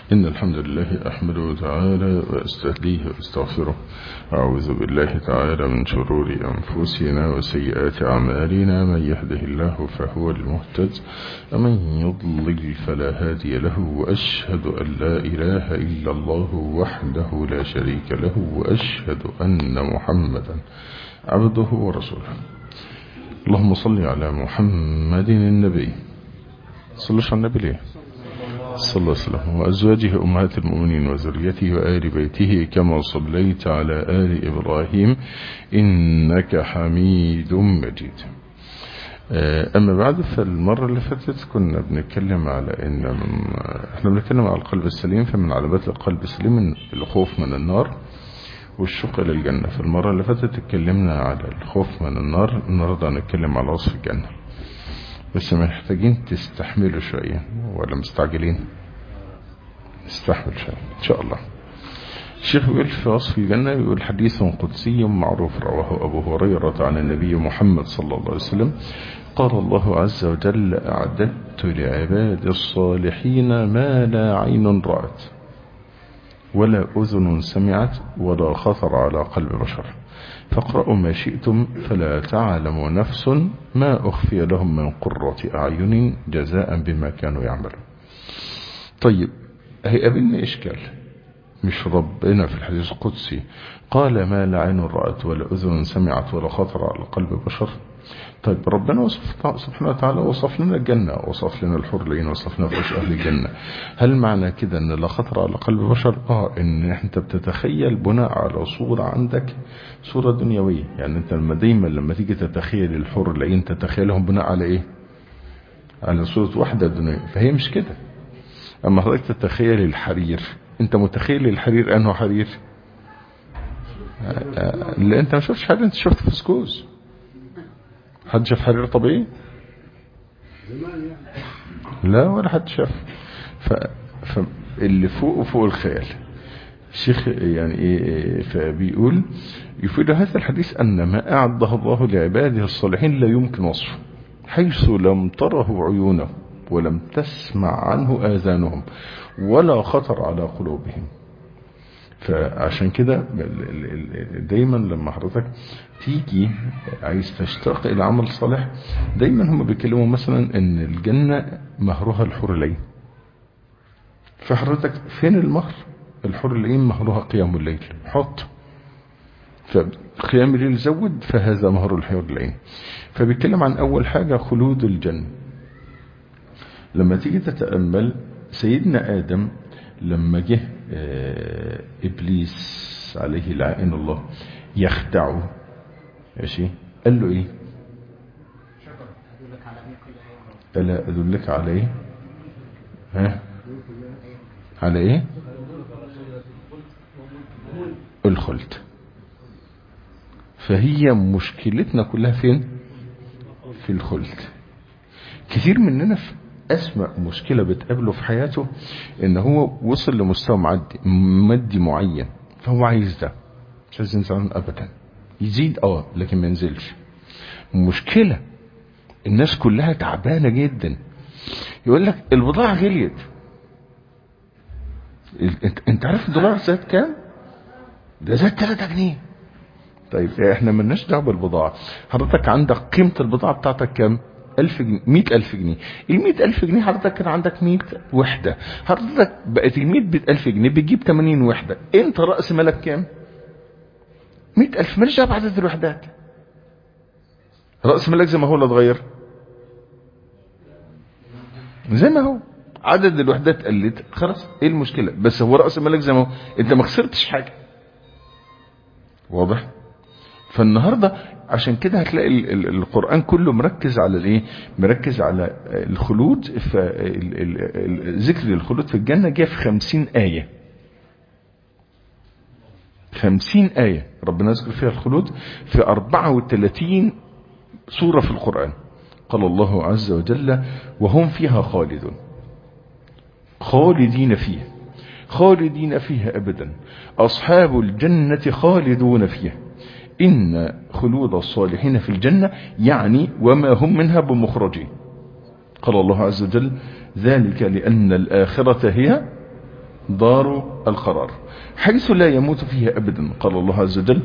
إن الحمد لله أحمده تعالى وأستهديه وأستغفره أعوذ بالله تعالى من شرور أنفسنا وسيئات أعمالنا من يهده الله فهو المهتد ومن يضلل فلا هادي له وأشهد أن لا إله إلا الله وحده لا شريك له وأشهد أن محمدا عبده ورسوله اللهم صل على محمد النبي صلوش على النبي ليه صلى الله عليه وسلم وأزواجه أمهات المؤمنين وذريته وآل بيته كما صليت على آل إبراهيم إنك حميد مجيد أما بعد فالمرة اللي فاتت كنا بنتكلم على إن من إحنا بنتكلم على القلب السليم فمن علامات القلب السليم من الخوف من النار والشوق للجنة في المرة اللي فاتت اتكلمنا على الخوف من النار النهاردة هنتكلم على وصف الجنة بس محتاجين تستحملوا شوية ولا مستعجلين نستحمل شوية إن شاء الله الشيخ بيقول في وصف الجنة يقول حديث قدسي معروف رواه أبو هريرة عن النبي محمد صلى الله عليه وسلم قال الله عز وجل أعددت لعباد الصالحين ما لا عين رأت ولا أذن سمعت ولا خطر على قلب بشر فاقرأوا ما شئتم فلا تعلم نفس ما أخفي لهم من قرة أعين جزاء بما كانوا يعملون طيب هيقابلني إشكال مش ربنا في الحديث القدسي قال ما لا عين رأت ولا أذن سمعت ولا خطر على قلب بشر طيب ربنا وصف سبحانه وتعالى وصف لنا الجنة وصف لنا الحور العين وصف لنا فرش أهل الجنة هل معنى كده ان لا خطر على قلب بشر اه ان انت بتتخيل بناء على صورة عندك صورة دنيوية يعني انت لما دايما لما تيجي تتخيل الحور العين تتخيلهم بناء على ايه على صورة واحدة دنيوية فهي مش كده اما حضرتك تتخيل الحرير انت متخيل الحرير انه حرير لا انت ما شفتش حاجة انت شفت فسكوز حد شاف حرير طبيعي لا ولا حد شاف ف... فاللي فوق فوق الخيال الشيخ يعني ايه فبيقول يفيد هذا الحديث ان ما اعده الله لعباده الصالحين لا يمكن وصفه حيث لم تره عيونه ولم تسمع عنه اذانهم ولا خطر على قلوبهم فعشان كده دايما لما حضرتك تيجي عايز تشتاق الى عمل صالح دايما هم بيتكلموا مثلا ان الجنة مهرها الحور العين فحضرتك فين المهر الحور العين مهرها قيام الليل حط فقيام الليل زود فهذا مهر الحور العين فبيتكلم عن اول حاجة خلود الجنة لما تيجي تتأمل سيدنا آدم لما جه إبليس عليه لعائن الله يخدعه ماشي قال له إيه ألا أدلك على إيه ها على إيه الخلد فهي مشكلتنا كلها فين في الخلد كثير مننا في أسمى مشكلة بتقابله في حياته إن هو وصل لمستوى معدي مادي معين فهو عايز ده مش عايز ينزل أبدا يزيد اه لكن ما ينزلش مشكلة الناس كلها تعبانة جدا يقول لك البضاعة غليت انت, انت عارف الدولار زاد كام ده زاد 3 جنيه طيب احنا ملناش دعوه بالبضاعة حضرتك عندك قيمة البضاعة بتاعتك كام ألف جنيه مئة ألف جنيه المئة ألف جنيه حضرتك كان عندك مئة وحدة حضرتك بقت المئة ألف جنيه بتجيب تمانين وحدة انت رأس مالك كام مئة ألف مالش دعوه بعدد الوحدات رأس مالك زي ما هو ولا اتغير زي ما هو عدد الوحدات قلت خلاص ايه المشكلة بس هو رأس مالك زي ما هو انت ما خسرتش حاجة واضح فالنهاردة عشان كده هتلاقي القرآن كله مركز على الايه مركز على الخلود ذكر الخلود في الجنة جاء في خمسين آية خمسين آية ربنا يذكر فيها الخلود في أربعة وثلاثين سورة في القرآن قال الله عز وجل وهم فيها خالدون خالدين فيها خالدين فيها أبدا أصحاب الجنة خالدون فيها إن خلود الصالحين في الجنة يعني وما هم منها بمخرجين قال الله عز وجل ذلك لأن الآخرة هي دار القرار حيث لا يموت فيها أبدا قال الله عز وجل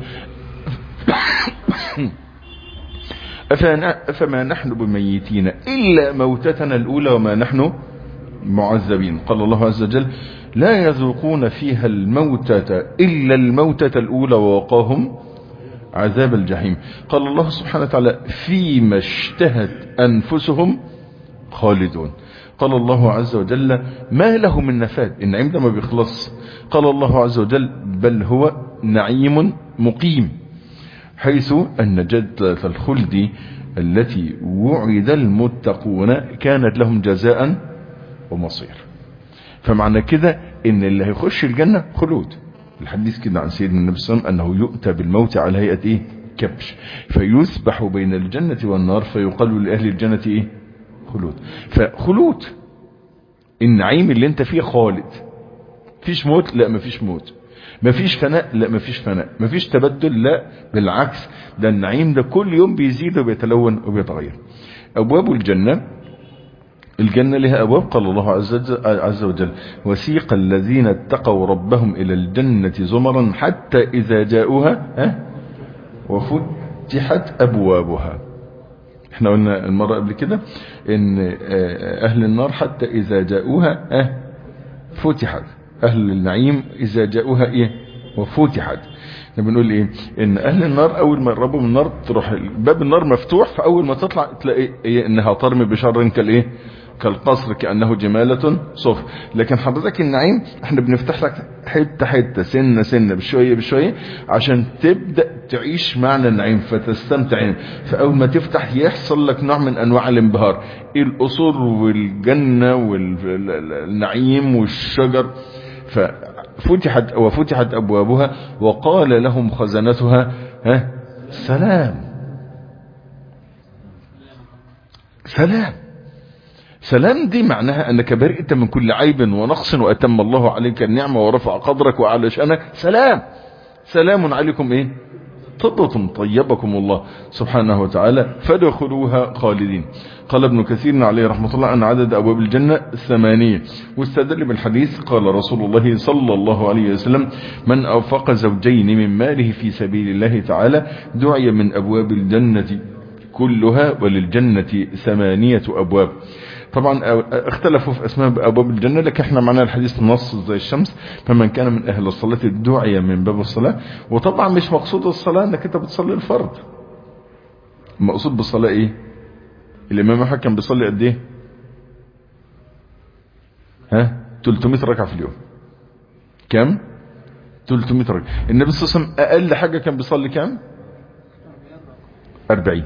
أفما نحن بميتين إلا موتتنا الأولى وما نحن معذبين قال الله عز وجل لا يذوقون فيها الموتة إلا الموتة الأولى ووقاهم عذاب الجحيم قال الله سبحانه وتعالى فيما اشتهت أنفسهم خالدون قال الله عز وجل ما له من نفاد النعيم ده ما بيخلص قال الله عز وجل بل هو نعيم مقيم حيث أن جدة الخلد التي وعد المتقون كانت لهم جزاء ومصير فمعنى كده ان اللي هيخش الجنة خلود الحديث كده عن سيدنا النبي صلى الله عليه وسلم انه يؤتى بالموت على هيئة ايه كبش فيسبح بين الجنة والنار فيقال لأهل الجنة ايه خلود فخلود النعيم اللي انت فيه خالد فيش موت لا مفيش موت مفيش فناء لا مفيش فناء مفيش تبدل لا بالعكس ده النعيم ده كل يوم بيزيد وبيتلون وبيتغير ابواب الجنة الجنة لها أبواب قال الله عز وجل وسيق الذين اتقوا ربهم إلى الجنة زمرا حتى إذا جاءوها وفتحت أبوابها احنا قلنا المرة قبل كده ان أهل النار حتى إذا جاءوها فتحت أهل النعيم إذا جاءوها إيه وفتحت احنا بنقول ايه ان اهل النار اول ما يقربوا من النار تروح باب النار مفتوح فاول ما تطلع تلاقي إيه انها ترمي بشر كالايه كالقصر كأنه جمالة صفر لكن حضرتك النعيم احنا بنفتح لك حتة حتة سنة سنة بشوية بشوية عشان تبدأ تعيش معنى النعيم فتستمتع فأول ما تفتح يحصل لك نوع من أنواع الانبهار القصور والجنة والنعيم والشجر ففتحت وفتحت أبوابها وقال لهم خزنتها ها سلام سلام سلام دي معناها أنك برئت من كل عيب ونقص وأتم الله عليك النعمة ورفع قدرك وعلى شأنك سلام سلام عليكم إيه طبتم طيبكم الله سبحانه وتعالى فادخلوها خالدين قال ابن كثير عليه رحمة الله أن عدد أبواب الجنة ثمانية واستدل بالحديث قال رسول الله صلى الله عليه وسلم من أوفق زوجين من ماله في سبيل الله تعالى دعي من أبواب الجنة كلها وللجنة ثمانية أبواب طبعا اختلفوا في اسماء ابواب الجنة لكن احنا معنا الحديث النص زي الشمس فمن كان من اهل الصلاة الدعية من باب الصلاة وطبعا مش مقصود الصلاة انك انت بتصلي الفرض المقصود بالصلاة ايه الامام احمد كان بيصلي قد ايه ها 300 ركعة في اليوم كم 300 ركعة النبي صلى الله عليه وسلم اقل حاجة كان بيصلي كم 40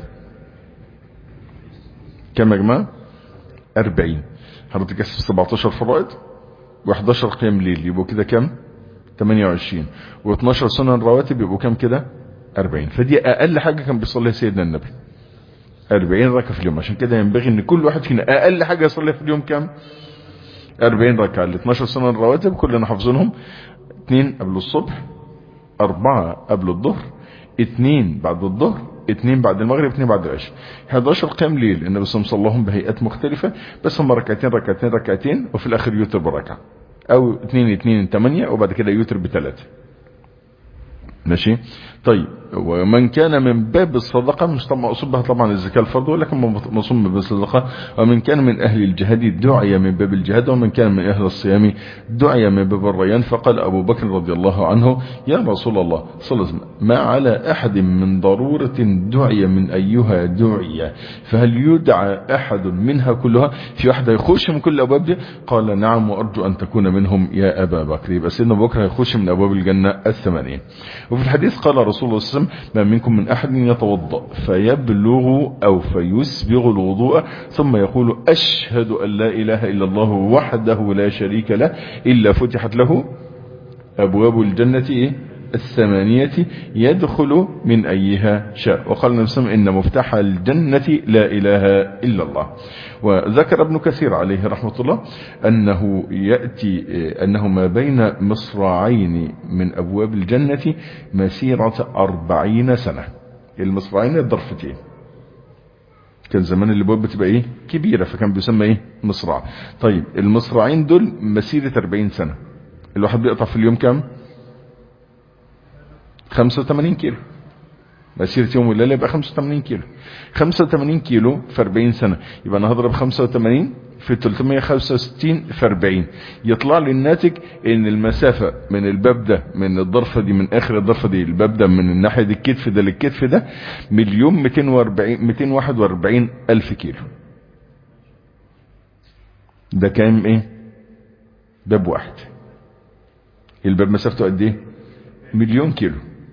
كم يا جماعه 40 حضرتك كسب 17 فرائض و11 قيام ليل يبقوا كده كام 28 و12 سنن رواتب يبقوا كام كده 40 فدي اقل حاجه كان بيصليها سيدنا النبي 40 ركعه في اليوم عشان كده ينبغي ان كل واحد فينا اقل حاجه يصليها في اليوم كام 40 ركعه ال 12 سنن رواتب كلنا حافظينهم اثنين قبل الصبح أربعة قبل الظهر اثنين بعد الظهر اثنين بعد المغرب اثنين بعد العشاء 11 قيام ليل النبي صلى الله عليه وسلم بهيئات مختلفة بس هم ركعتين ركعتين ركعتين وفي الاخر يوتر بركعة او اثنين اثنين ثمانية وبعد كده يوتر بثلاثة ماشي طيب ومن كان من باب الصدقة مش طبعا مقصود بها طبعا الزكاة الفرض ولكن مقصود من باب الصدقة ومن كان من أهل الجهاد دعي من باب الجهاد ومن كان من أهل الصيام دعي من باب الريان فقال أبو بكر رضي الله عنه يا رسول الله صلى الله عليه وسلم ما على أحد من ضرورة دعي من أيها دعي فهل يدعى أحد منها كلها في واحد يخش من كل الأبواب دي قال نعم وأرجو أن تكون منهم يا أبا بكر يبقى سيدنا أبو بكر هيخش من أبواب الجنة الثمانية وفي الحديث قال رسول الله صلى الله عليه وسلم ما منكم من أحد يتوضأ فيبلغ أو فيسبغ الوضوء ثم يقول أشهد أن لا إله إلا الله وحده لا شريك له إلا فتحت له أبواب الجنة إيه؟ الثمانية يدخل من أيها شاء وقال النبي صلى الله عليه وسلم إن مفتاح الجنة لا إله إلا الله وذكر ابن كثير عليه رحمة الله أنه يأتي أنه ما بين مصراعين من أبواب الجنة مسيرة أربعين سنة المصراعين الضرفتين كان زمان الابواب بتبقى ايه كبيرة فكان بيسمى ايه مصراع طيب المصراعين دول مسيرة 40 سنة الواحد بيقطع في اليوم كام 85 كيلو مسيرة يوم وليلة يبقى 85 كيلو 85 كيلو في 40 سنة يبقى انا هضرب 85 في 365 في 40 يطلع لي الناتج ان المسافة من الباب ده من الضرفة دي من اخر الضرفة دي الباب ده من الناحية دي الكتف ده للكتف ده مليون 240 241 الف كيلو ده كام ايه باب واحد الباب مسافته قد ايه مليون كيلو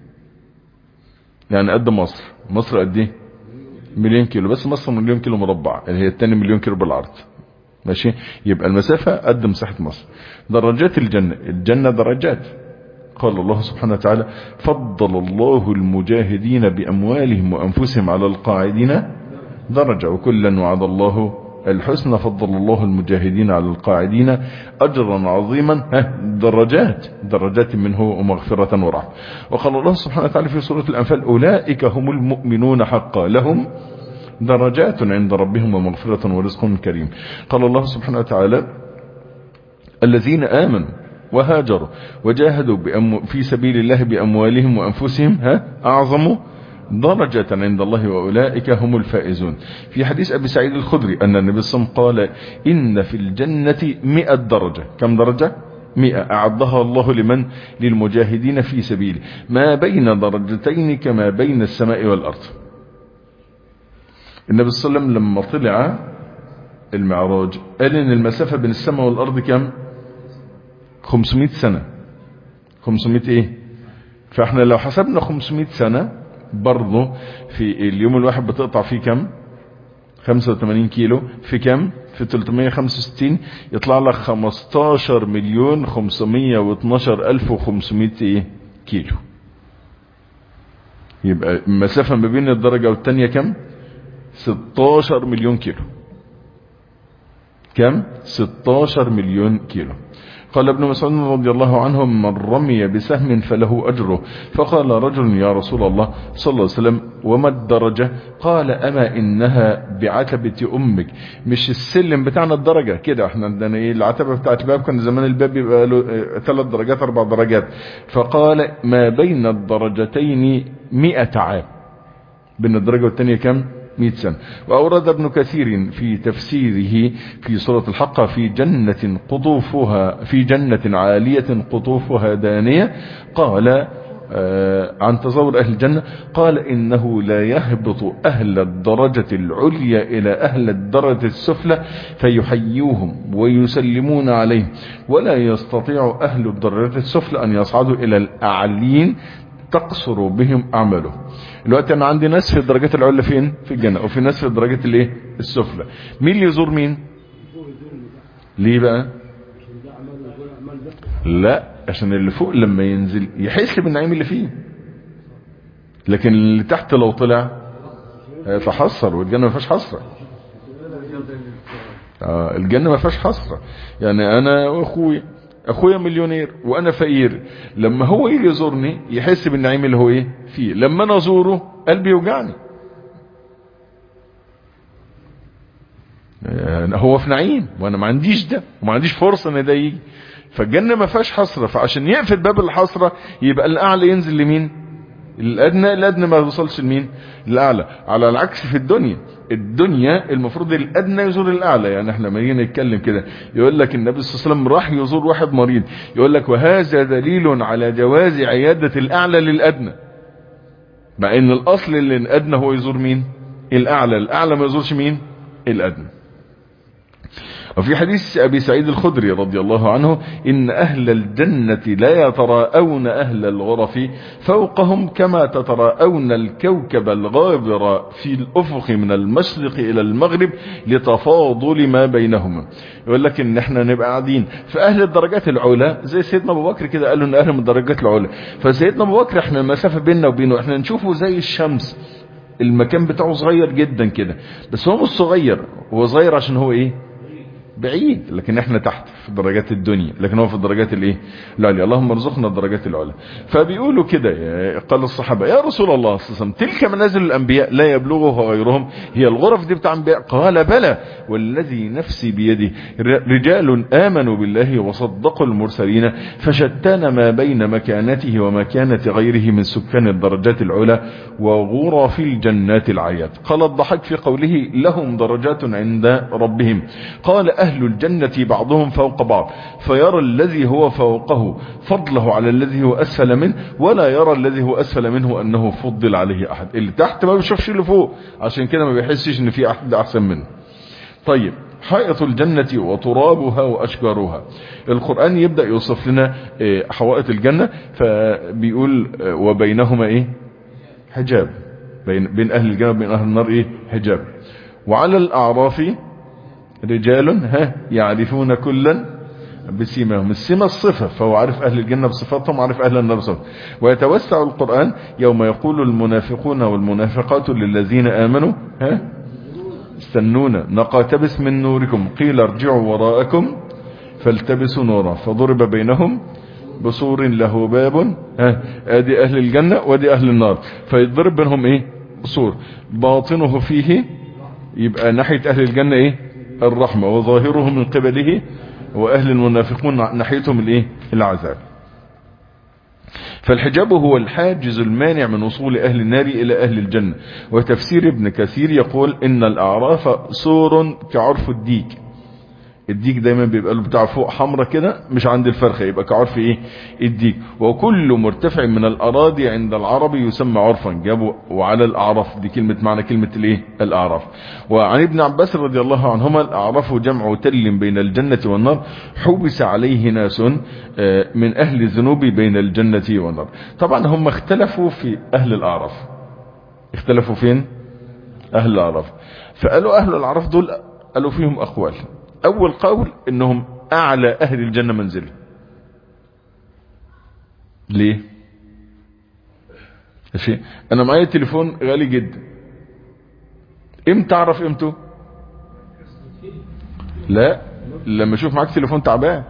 يعني قد مصر مصر قد ايه مليون كيلو بس مصر مليون كيلو مربع اللي هي التاني مليون كيلو بالعرض ماشي يبقى المسافة قد مساحة مصر درجات الجنة الجنة درجات قال الله سبحانه وتعالى فضل الله المجاهدين بأموالهم وأنفسهم على القاعدين درجة وكلا وعد الله الحسنى فضل الله المجاهدين على القاعدين أجرا عظيما درجات درجات منه ومغفرة ورحمة وقال الله سبحانه وتعالى في سورة الأنفال أولئك هم المؤمنون حقا لهم درجات عند ربهم ومغفرة ورزق كريم قال الله سبحانه وتعالى الذين آمنوا وهاجروا وجاهدوا بأمو في سبيل الله بأموالهم وأنفسهم ها أعظم درجة عند الله وأولئك هم الفائزون في حديث أبي سعيد الخدري أن النبي صلى الله عليه وسلم قال إن في الجنة مئة درجة كم درجة؟ مئة أعدها الله لمن للمجاهدين في سبيله ما بين درجتين كما بين السماء والأرض النبي صلى الله عليه وسلم لما طلع المعراج قال ان المسافة بين السماء والارض كم 500 سنة 500 ايه فاحنا لو حسبنا 500 سنة برضه في اليوم الواحد بتقطع فيه كم 85 كيلو في كم في 365 يطلع لك 15 مليون 512 الف و500 ايه كيلو يبقى المسافة ما بين الدرجة والتانية كم 16 مليون كيلو كم 16 مليون كيلو قال ابن مسعود رضي الله عنه من رمي بسهم فله أجره فقال رجل يا رسول الله صلى الله عليه وسلم وما الدرجة قال أما إنها بعتبة أمك مش السلم بتاعنا الدرجة كده احنا عندنا ايه العتبة بتاعت الباب كان زمان الباب يبقى له ثلاث درجات أربع درجات فقال ما بين الدرجتين مئة عام بين الدرجة والتانية كم 100 سنة وأورد ابن كثير في تفسيره في سورة الحق في جنة قطوفها في جنة عالية قطوفها دانية قال عن تصور أهل الجنة قال إنه لا يهبط أهل الدرجة العليا إلى أهل الدرجة السفلى فيحيوهم ويسلمون عليهم ولا يستطيع أهل الدرجة السفلى أن يصعدوا إلى الأعلين تقصر بهم أعمالهم الوقت أنا عندي ناس في الدرجات العلى فين في الجنة وفي ناس في الدرجات الايه السفلى مين اللي يزور مين ليه بقى لا عشان اللي فوق لما ينزل يحس بالنعيم اللي فيه لكن اللي تحت لو طلع فحصر والجنة ما فيهاش حصرة آه الجنة ما فيهاش حصرة يعني انا واخويا اخويا مليونير وانا فقير لما هو يجي يزورني يحس بالنعيم اللي هو ايه فيه لما انا ازوره قلبي يوجعني يعني هو في نعيم وانا ما عنديش ده وما عنديش فرصة ان ده يجي فالجنة ما فيهاش حسرة فعشان يقفل باب الحسرة يبقى الاعلى ينزل لمين الادنى الادنى ما يوصلش لمين الاعلى على العكس في الدنيا الدنيا المفروض الادنى يزور الاعلى يعني احنا لما نيجي نتكلم كده يقول لك النبي صلى الله عليه وسلم راح يزور واحد مريض يقول لك وهذا دليل على جواز عيادة الاعلى للادنى مع ان الاصل اللي الادنى هو يزور مين الاعلى الاعلى ما يزورش مين الادنى وفي حديث أبي سعيد الخدري رضي الله عنه إن أهل الجنة لا يتراءون أهل الغرف فوقهم كما تتراءون الكوكب الغابر في الأفق من المشرق إلى المغرب لتفاضل ما بينهما يقول لك إن احنا نبقى قاعدين في أهل الدرجات العلى زي سيدنا أبو بكر كده قالوا إن أهل من الدرجات العلى فسيدنا أبو بكر احنا المسافة بيننا وبينه احنا نشوفه زي الشمس المكان بتاعه صغير جدا كده بس هو مش صغير هو صغير عشان هو ايه بعيد لكن احنا تحت في درجات الدنيا لكن هو في الدرجات الايه العليا اللهم ارزقنا الدرجات العلى فبيقولوا كده قال الصحابة يا رسول الله صلى الله عليه وسلم تلك منازل الانبياء لا يبلغها غيرهم هي الغرف دي بتاع انبياء قال بلى والذي نفسي بيده رجال امنوا بالله وصدقوا المرسلين فشتان ما بين مكانته ومكانة غيره من سكان الدرجات العلى وغرف الجنات العيات قال الضحك في قوله لهم درجات عند ربهم قال أهل الجنة بعضهم فوق بعض فيرى الذي هو فوقه فضله على الذي هو أسفل منه ولا يرى الذي هو أسفل منه أنه فضل عليه أحد اللي تحت ما بيشوفش اللي فوق عشان كده ما بيحسش ان في أحد أحسن منه طيب حائط الجنة وترابها وأشجارها القرآن يبدأ يوصف لنا حوائط الجنة فبيقول وبينهما ايه حجاب بين, بين أهل الجنة وبين أهل النار ايه حجاب وعلى الأعراف رجال ها يعرفون كلا بسيماهم السمة الصفة فهو عارف أهل الجنة بصفاتهم عارف أهل النار بصفاتهم ويتوسع القرآن يوم يقول المنافقون والمنافقات للذين آمنوا ها استنونا نقاتبس من نوركم قيل ارجعوا وراءكم فالتبسوا نورا فضرب بينهم بصور له باب ها ادي اهل الجنة وادي اهل النار فيضرب بينهم ايه بصور باطنه فيه يبقى ناحية اهل الجنة ايه الرحمة وظاهره من قبله واهل المنافقون ناحيتهم الايه العذاب فالحجاب هو الحاجز المانع من وصول أهل النار إلى أهل الجنة وتفسير ابن كثير يقول إن الأعراف سور كعرف الديك الديك دايما بيبقى له بتاع فوق حمرة كده مش عند الفرخة يبقى كعرف ايه الديك وكل مرتفع من الأراضي عند العرب يسمى عرفا جابوا وعلى الأعراف دي كلمة معنى كلمة الايه الأعراف وعن ابن عباس رضي الله عنهما الأعراف جمع تل بين الجنة والنار حبس عليه ناس من أهل الذنوب بين الجنة والنار طبعا هم اختلفوا في أهل الأعراف اختلفوا فين أهل الأعراف فقالوا أهل الأعراف دول قالوا فيهم أقوال اول قول انهم اعلى اهل الجنة منزلا ليه شيء انا معايا تليفون غالي جدا امتى اعرف قيمته لا لما اشوف معاك تليفون تعبان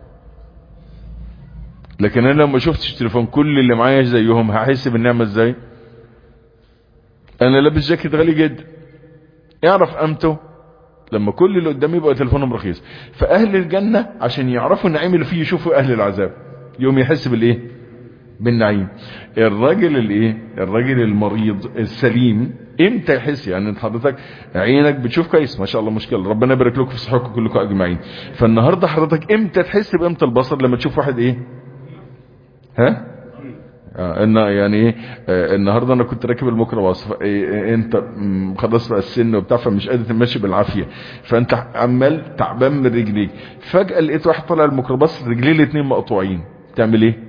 لكن انا لما شفتش تليفون كل اللي معايا زيهم هحس بالنعمة ازاي انا لابس جاكيت غالي جدا يعرف قيمته لما كل اللي قدامي يبقى تليفونهم رخيص فاهل الجنة عشان يعرفوا النعيم اللي فيه يشوفوا اهل العذاب يوم يحس بالايه بالنعيم الراجل الايه الراجل المريض السليم امتى يحس يعني انت حضرتك عينك بتشوف كويس ما شاء الله مشكله ربنا يبارك لكم في صحتكم كلكم اجمعين فالنهارده حضرتك امتى تحس بقيمه البصر لما تشوف واحد ايه ها آه ان يعني ايه آه النهارده انا كنت راكب الميكروباص إيه انت خلاص بقى السن وبتاع فمش قادر تمشي بالعافيه فانت عمال تعبان من رجليك فجاه لقيت واحد طالع الميكروباص رجليه الاثنين مقطوعين تعمل ايه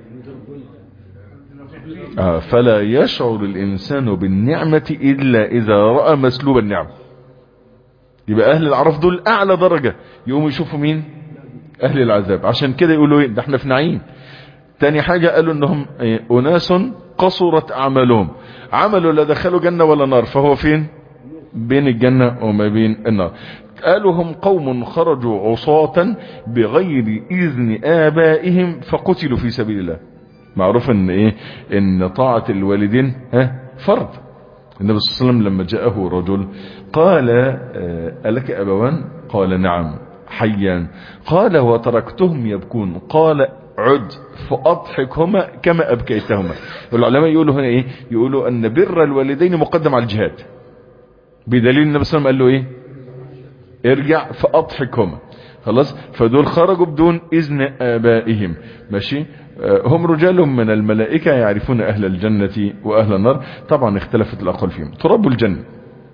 آه فلا يشعر الانسان بالنعمه الا اذا راى مسلوب النعمه يبقى اهل العرف دول اعلى درجه يقوموا يشوفوا مين اهل العذاب عشان كده يقولوا ايه ده احنا في نعيم تاني حاجة قالوا انهم اناس قصرت اعمالهم عملوا لا دخلوا جنة ولا نار فهو فين بين الجنة وما بين النار قالوا هم قوم خرجوا عصاة بغير اذن ابائهم فقتلوا في سبيل الله معروف ان ايه ان طاعة الوالدين ها فرض النبي صلى الله عليه وسلم لما جاءه رجل قال ألك أبوان قال نعم حيان قال وتركتهم يبكون قال عد فأضحكهما كما أبكيتهما والعلماء يقولوا هنا إيه يقولوا أن بر الوالدين مقدم على الجهاد بدليل النبي صلى الله عليه وسلم قال له إيه ارجع فأضحكهما خلاص فدول خرجوا بدون إذن آبائهم ماشي هم رجال من الملائكة يعرفون أهل الجنة وأهل النار طبعا اختلفت الأقوال فيهم تراب الجنة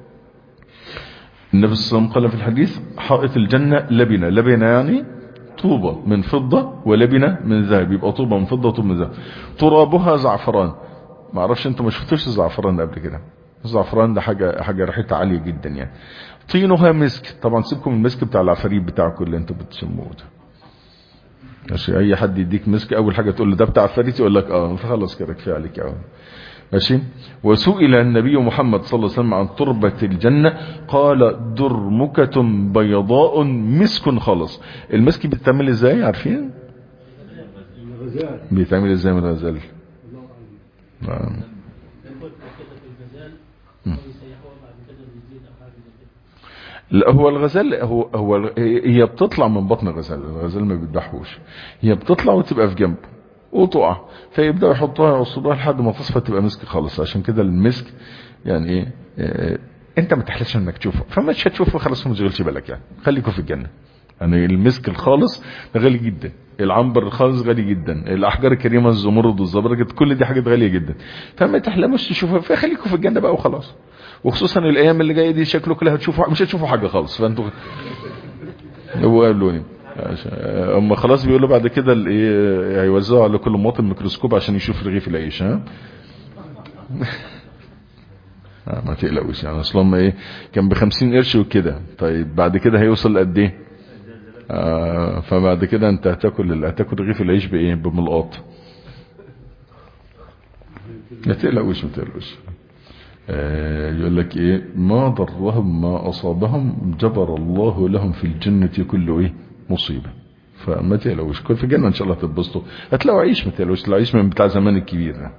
النبي صلى الله عليه وسلم قال في الحديث حائط الجنة لبنة لبنة يعني طوبة من فضة ولبنة من ذهب يبقى طوبة من فضة وطوبة من ذهب ترابها زعفران ما اعرفش انتوا ما شفتوش الزعفران قبل كده الزعفران ده حاجة حاجة ريحتها عالية جدا يعني طينها مسك طبعا سيبكم من المسك بتاع العفاريت بتاعكم اللي انتوا بتسموه ده ماشي اي حد يديك مسك اول حاجة تقول له ده بتاع عفاريت يقول لك اه فخلص كده كفايه عليك اه ماشي وسئل النبي محمد صلى الله عليه وسلم عن تربة الجنة قال درمكة بيضاء مسك خالص المسك بيتعمل ازاي عارفين الغزال بيتعمل ازاي من الغزال الله أعلم نعم. لا هو الغزال هو هو هي بتطلع من بطن الغزال الغزال ما بيذبحوش هي بتطلع وتبقى في جنبه وتقع فيبداوا يحطوها يوصلوها لحد ما تصفى تبقى مسك خالص عشان كده المسك يعني ايه آه، انت ما تحلفش انك تشوفه فمش هتشوفه خلاص ما تشغلش بالك يعني خليكوا في الجنه يعني المسك الخالص ده غالي جدا العنبر الخالص غالي جدا الاحجار الكريمه الزمرد والزبرجد كل دي حاجات غاليه جدا فما تحلموش تشوفوها فخليكوا في الجنه بقى وخلاص وخصوصا الايام اللي جايه دي شكله كلها هتشوفوا مش هتشوفوا حاجه خالص فانتوا هو قالوا لي عشان- هم خلاص بيقولوا بعد كده الايه هيوزعوا على كل مواطن ميكروسكوب عشان يشوف رغيف العيش ها آه، ما تقلقوش يعني اصل هم ايه كان ب 50 قرش وكده طيب بعد كده هيوصل لقد ايه آه فبعد كده انت هتاكل هتاكل رغيف العيش بايه بملقاط ما تقلقوش ما تقلقوش آه، يقول لك ايه ما ضرهم ما اصابهم جبر الله لهم في الجنة كل ايه مصيبة فما تقلقوش كل في الجنة ان شاء الله تتبسطوا هتلاقوا عيش ما تقلقوش العيش من بتاع زمان الكبير ده.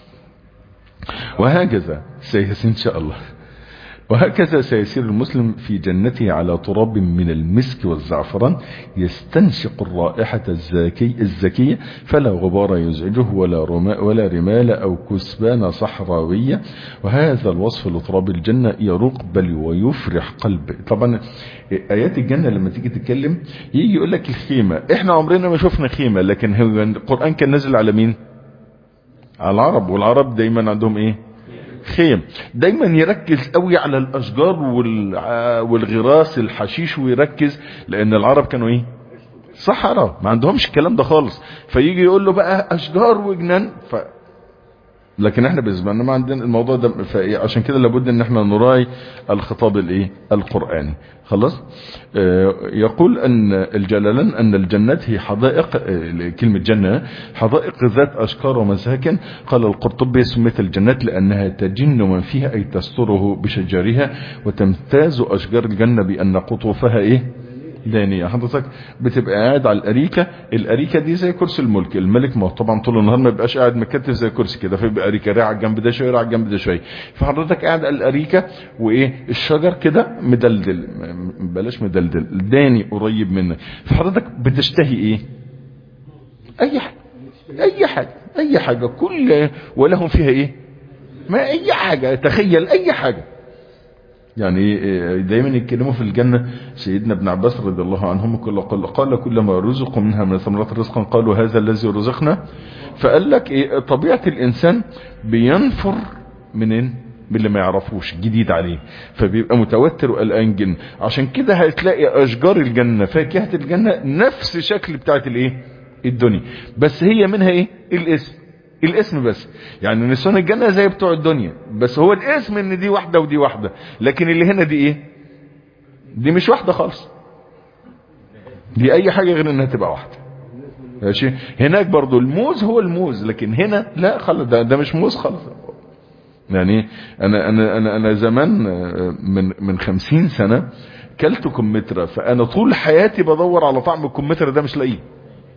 وهكذا سيسير ان شاء الله وهكذا سيسير المسلم في جنته على تراب من المسك والزعفران يستنشق الرائحة الزاكي الزكية فلا غبار يزعجه ولا رماء ولا رمال أو كسبان صحراوية وهذا الوصف لتراب الجنة يروق بل ويفرح قلب طبعا آيات الجنة لما تيجي تتكلم يجي يقول لك الخيمة احنا عمرنا ما شفنا خيمة لكن هو القرآن كان نزل على مين على العرب والعرب دايما عندهم ايه خيم دايما يركز قوي على الاشجار وال- والغراس الحشيش ويركز لان العرب كانوا ايه صحراء ما عندهمش الكلام ده خالص فيجي يقول له بقى اشجار وجنان ف لكن احنا بالنسبه لنا ما عندنا الموضوع ده فإيه؟ عشان كده لابد ان احنا نراعي الخطاب الايه القراني خلاص آه يقول ان الجلالان ان الجنات هي حدائق آه كلمه جنه حدائق ذات اشكار ومساكن قال القرطبي سميت الجنات لانها تجن من فيها اي تستره بشجرها وتمتاز اشجار الجنه بان قطوفها ايه دانية حضرتك بتبقى قاعد على الأريكة الأريكة دي زي كرسي الملك الملك ما هو طبعا طول النهار ما بيبقاش قاعد متكتف زي كرسي كده فيبقى أريكة راعي على الجنب ده شوية راعي على الجنب ده شوية فحضرتك قاعد على الأريكة وإيه الشجر كده مدلدل م- بلاش مدلدل داني قريب منك فحضرتك بتشتهي إيه أي حاجة أي حاجة أي حاجة كل ولهم فيها إيه ما أي حاجة تخيل أي حاجة يعني إيه دايما يتكلموا في الجنة سيدنا ابن عباس رضي الله عنهم كل قال, قال كلما رزقوا منها من ثمرات رزقا قالوا هذا الذي رزقنا فقال لك إيه طبيعة الإنسان بينفر منين من اللي ما يعرفوش جديد عليه فبيبقى متوتر وقلقان جن عشان كده هتلاقي أشجار الجنة فاكهة الجنة نفس شكل بتاعت الإيه الدنيا بس هي منها إيه الاسم الاسم بس يعني نسوان الجنة زي بتوع الدنيا بس هو الاسم ان دي واحدة ودي واحدة لكن اللي هنا دي ايه دي مش واحدة خالص دي اي حاجة غير انها تبقى واحدة ماشي هناك برضو الموز هو الموز لكن هنا لا خالص ده, ده مش موز خالص يعني انا انا انا انا زمان آه، من من 50 سنة كلت كمثرى فانا طول حياتي بدور على طعم الكمثرى ده مش لاقيه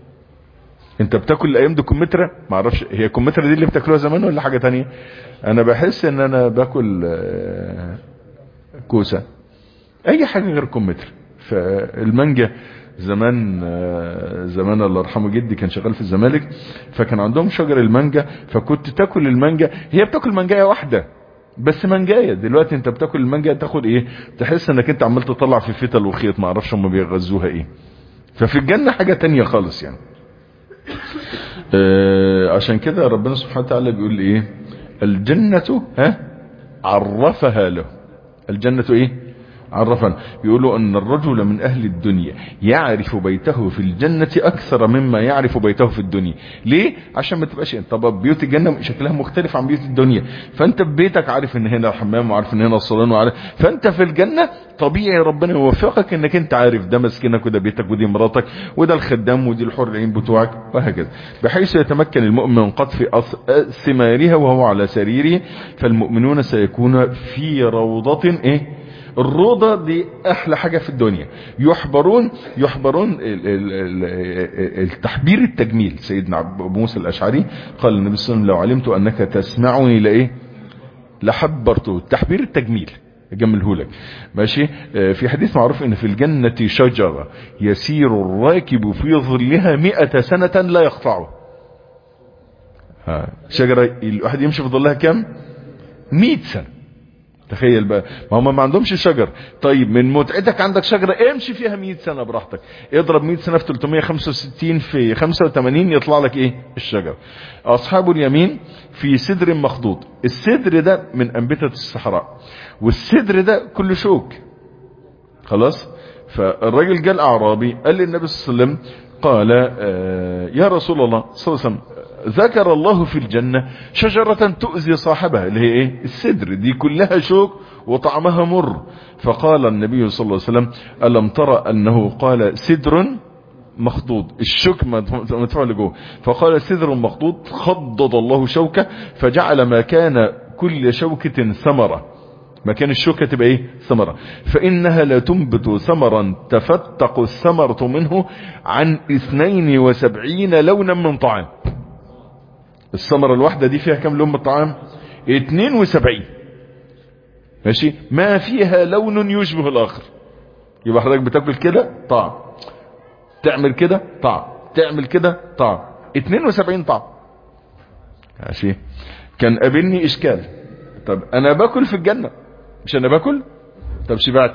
انت بتاكل الايام دي كمثرى ما اعرفش هي كمثرى دي اللي بتاكلوها زمان ولا حاجه تانية انا بحس ان انا باكل آه، كوسه اي حاجه غير كمثرى فالمانجا زمان آه، زمان الله يرحمه جدي كان شغال في الزمالك فكان عندهم شجر المانجا فكنت تاكل المانجا هي بتاكل مانجايه واحده بس منجايه دلوقتي انت بتاكل المانجا تاخد ايه تحس انك انت عمال تطلع في فتل وخيط ما اعرفش هم بيغذوها ايه ففي الجنه حاجه تانية خالص يعني آه، عشان كده ربنا سبحانه وتعالى بيقول ايه الجنة ها عرفها له الجنة ايه عرفا بيقولوا ان الرجل من اهل الدنيا يعرف بيته في الجنة اكثر مما يعرف بيته في الدنيا ليه عشان ما تبقاش طب بيوت الجنة شكلها مختلف عن بيوت الدنيا فانت في بيتك عارف ان هنا الحمام وعارف ان هنا الصالون وعارف فانت في الجنة طبيعي ربنا يوفقك انك انت عارف ده مسكنك وده بيتك ودي مراتك وده الخدام ودي الحور العين بتوعك وهكذا بحيث يتمكن المؤمن من قطف أص- ثمارها وهو على سريره فالمؤمنون سيكون في روضة ايه الروضة دي احلى حاجة في الدنيا يحبرون يحبرون ال- ال- ال- التحبير التجميل سيدنا ابو موسى الاشعري قال النبي صلى الله عليه وسلم لو علمت انك تسمعني لايه لحبرته التحبير التجميل اجمله لك ماشي آه، في حديث معروف ان في الجنة شجرة يسير الراكب في ظلها مئة سنة لا يقطعه ها، شجرة الواحد يمشي في ظلها كم مئة سنة تخيل بقى ما هم ما عندهمش شجر طيب من متعتك عندك شجرة امشي فيها 100 سنة براحتك اضرب 100 سنة في 365 في 85 يطلع لك ايه الشجر اصحاب اليمين في سدر مخضوض السدر ده من انبتة الصحراء والسدر ده كله شوك خلاص فالراجل جاء الاعرابي قال للنبي صلى الله عليه وسلم قال آه يا رسول الله صلى الله عليه وسلم ذكر الله في الجنة شجرة تؤذي صاحبها اللي هي ايه السدر دي كلها شوك وطعمها مر فقال النبي صلى الله عليه وسلم ألم ترى أنه قال سدر مخضوض الشوك مدفوع لجوه فقال سدر مخضوض خضض الله شوكة فجعل ما كان كل شوكة ثمرة مكان الشوكة تبقى ايه ثمرة فإنها لا تنبت ثمرا تفتق الثمرة منه عن 72 لونا من طعام الثمرة الواحدة دي فيها كم لون من الطعام 72 ماشي ما فيها لون يشبه الآخر يبقى حضرتك بتاكل كده طعم تعمل كده طعم تعمل كده طعم 72 طعم ماشي كان قابلني اشكال طب انا باكل في الجنة مش انا باكل طب شبعت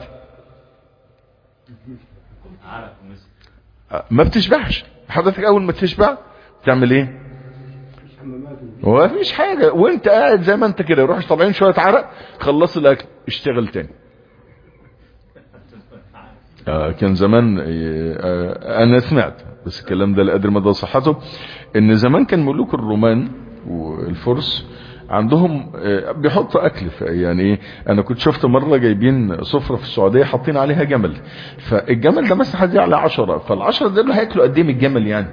ما بتشبعش حضرتك اول ما تشبع تعمل ايه حمامات هو مفيش حاجة وانت قاعد زي ما انت كده روح طالعين شوية عرق خلص الاكل اشتغل تاني آه كان زمان آه انا سمعت بس الكلام ده لا ادري مدى صحته ان زمان كان ملوك الرومان والفرس عندهم آه بيحطوا اكل ف- يعني ايه انا كنت شفت مره جايبين سفره في السعوديه حاطين عليها جمل فالجمل ده مثلا حد عليه 10 فال10 دول هياكلوا قد ايه من الجمل يعني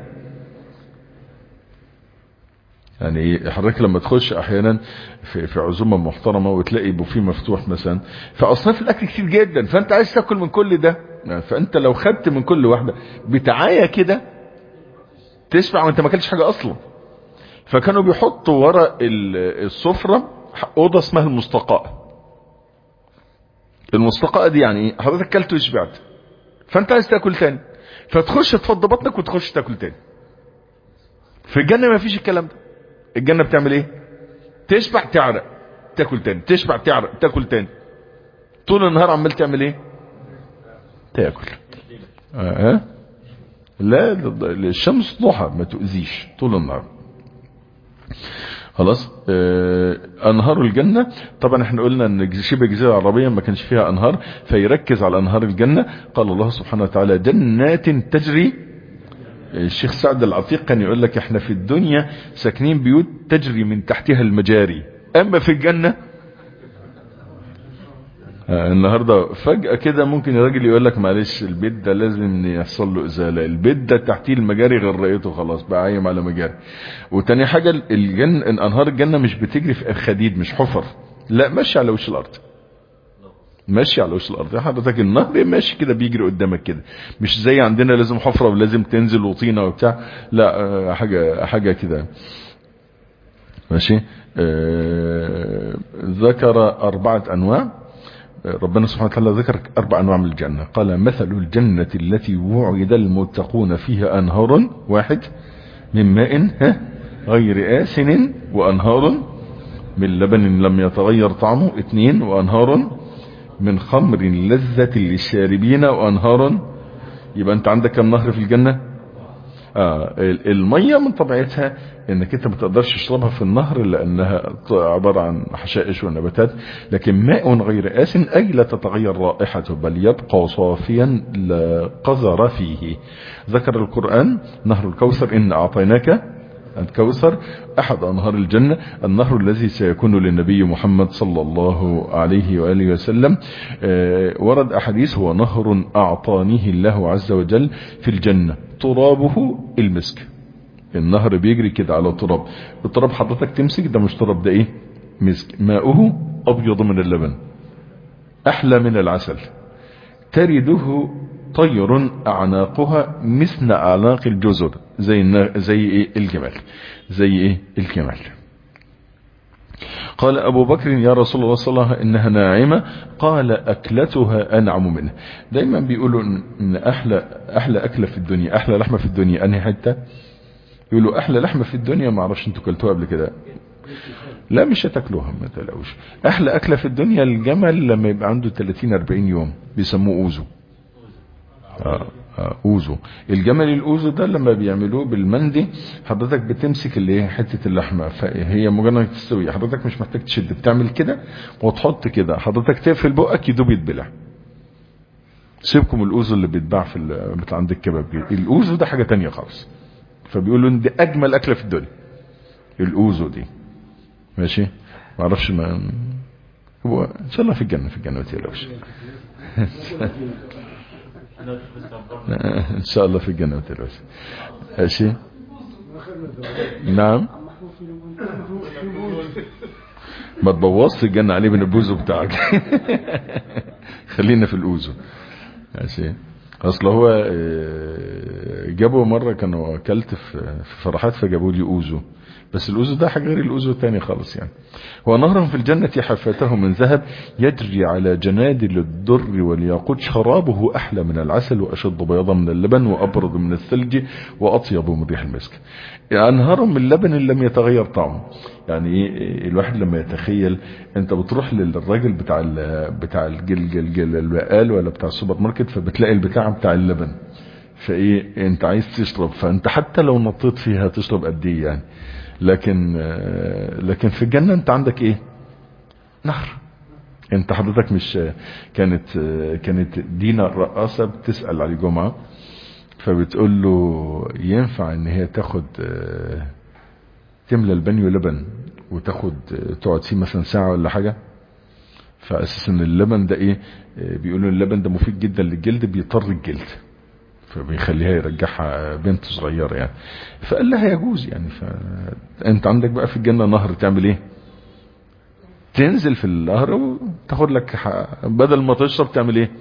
يعني حضرتك لما تخش احيانا في, في عزومه محترمه وتلاقي بوفيه مفتوح مثلا فاصناف الاكل كتير جدا فانت عايز تاكل من كل ده فانت لو خدت من كل واحده بتعايه كده تشبع وانت ما اكلتش حاجه اصلا فكانوا بيحطوا ورا ال- السفره اوضه اسمها المستقاء المستقاء دي يعني ايه حضرتك اكلت وشبعت فانت عايز تاكل تاني فتخش تفضي بطنك وتخش تاكل تاني في الجنه ما فيش الكلام ده الجنة بتعمل ايه تشبع تعرق تاكل تاني تشبع تعرق تاكل تاني طول النهار عمال تعمل ايه تاكل اه آه. لا الشمس ضحى ما تؤذيش طول النهار خلاص آه انهار الجنة طبعا احنا قلنا ان شبه الجزيرة العربية ما كانش فيها انهار فيركز على انهار الجنة قال الله سبحانه وتعالى جنات تجري الشيخ سعد العتيق كان يقول لك احنا في الدنيا ساكنين بيوت تجري من تحتها المجاري اما في الجنة آه النهاردة فجأة كده ممكن الراجل يقول لك معلش البيت ده لازم يحصل له ازالة البيت ده تحتيه المجاري غرقته خلاص بقى عايم على مجاري وتاني حاجة الجن انهار الجنة مش بتجري في خديد مش حفر لا ماشي على وش الارض ماشي على وش الارض حضرتك النهر ماشي كده بيجري قدامك كده مش زي عندنا لازم حفره ولازم تنزل وطينه وبتاع لا آه، حاجه حاجه كده ماشي آه ذكر اربعه انواع آه، ربنا سبحانه وتعالى ذكر اربع انواع من الجنه قال مثل الجنه التي وعد المتقون فيها انهار واحد من ماء ها، غير آسن وانهار من لبن لم يتغير طعمه اثنين وانهار من خمر لذة للشاربين وانهار يبقى انت عندك كم نهر في الجنة آه ال- المية من طبيعتها انك انت ما تقدرش تشربها في النهر لانها ط- عبارة عن حشائش ونباتات لكن ماء غير آسن اي لا تتغير رائحته بل يبقى صافيا لا قذر فيه ذكر القرآن نهر الكوثر ان اعطيناك الكوثر احد انهار الجنة النهر الذي سيكون للنبي محمد صلى الله عليه وآله وسلم آه، ورد احاديث هو نهر اعطانيه الله عز وجل في الجنة ترابه المسك النهر بيجري كده على تراب التراب حضرتك تمسك ده مش تراب ده ايه مسك ماؤه ابيض من اللبن احلى من العسل ترده طير اعناقها مثل اعناق الجزر زي النا- زي ايه الجمال زي ايه الجمال قال ابو بكر يا رسول الله صلى الله عليه وسلم انها ناعمه قال اكلتها انعم منه دايما بيقولوا ان إن احلى احلى اكله في الدنيا احلى لحمه في الدنيا انهي حته يقولوا احلى لحمه في الدنيا ما اعرفش انتوا كلتوها قبل كده لا مش هتاكلوها ما تقلقوش احلى اكله في الدنيا الجمل لما يبقى عنده 30 40 يوم بيسموه اوزو آه آه اوزو الجمل الاوزو ده لما بيعملوه بالمندي حضرتك بتمسك اللي هي حته اللحمه فهي مجرد تستوي حضرتك مش محتاج تشد بتعمل كده وتحط كده حضرتك تقفل بقك يدوب يتبلع سيبكم الاوزو اللي بيتباع في ال- بتاع عند الكباب الاوزو ده حاجه تانية خالص فبيقولوا ان دي اجمل اكله في الدنيا الاوزو دي ماشي ما اعرفش ما هو ان شاء الله في الجنه في الجنه ما تقلقش ان شاء الله في الجنه ما تقلقش ماشي نعم ما تبوظش الجنه عليه من البوزو بتاعك خلينا في الاوزو ماشي اصل هو آه، جابوا مره كانوا اكلت في في فرحات فجابوا لي اوزو بس الاوزو ده حاجه غير الاوزو الثاني خالص يعني هو نهر في الجنة حفاته من ذهب يجري على جنادل الدر والياقوت شرابه أحلى من العسل وأشد بياضا من اللبن وأبرد من الثلج وأطيب من ريح المسك أنهار من لبن لم يتغير طعمه يعني إيه الواحد لما يتخيل انت بتروح للراجل بتاع ال بتاع الجل البقال ولا بتاع السوبر ماركت فبتلاقي البتاع بتاع اللبن فايه انت عايز تشرب فانت حتى لو نطيت فيها تشرب قد ايه يعني لكن لكن في الجنة انت عندك ايه نهر انت حضرتك مش كانت كانت دينا الرقاصة بتسأل علي جمعة فبتقول له ينفع ان هي تاخد تملى البانيو لبن وتاخد تقعد فيه مثلا ساعة ولا حاجة فاساسا اللبن ده ايه بيقولوا اللبن ده مفيد جدا للجلد بيطر الجلد فبيخليها يرجعها بنت صغيرة يعني فقال لها يجوز يعني فانت عندك بقى في الجنة نهر تعمل ايه تنزل في النهر وتاخد لك بدل ما تشرب تعمل ايه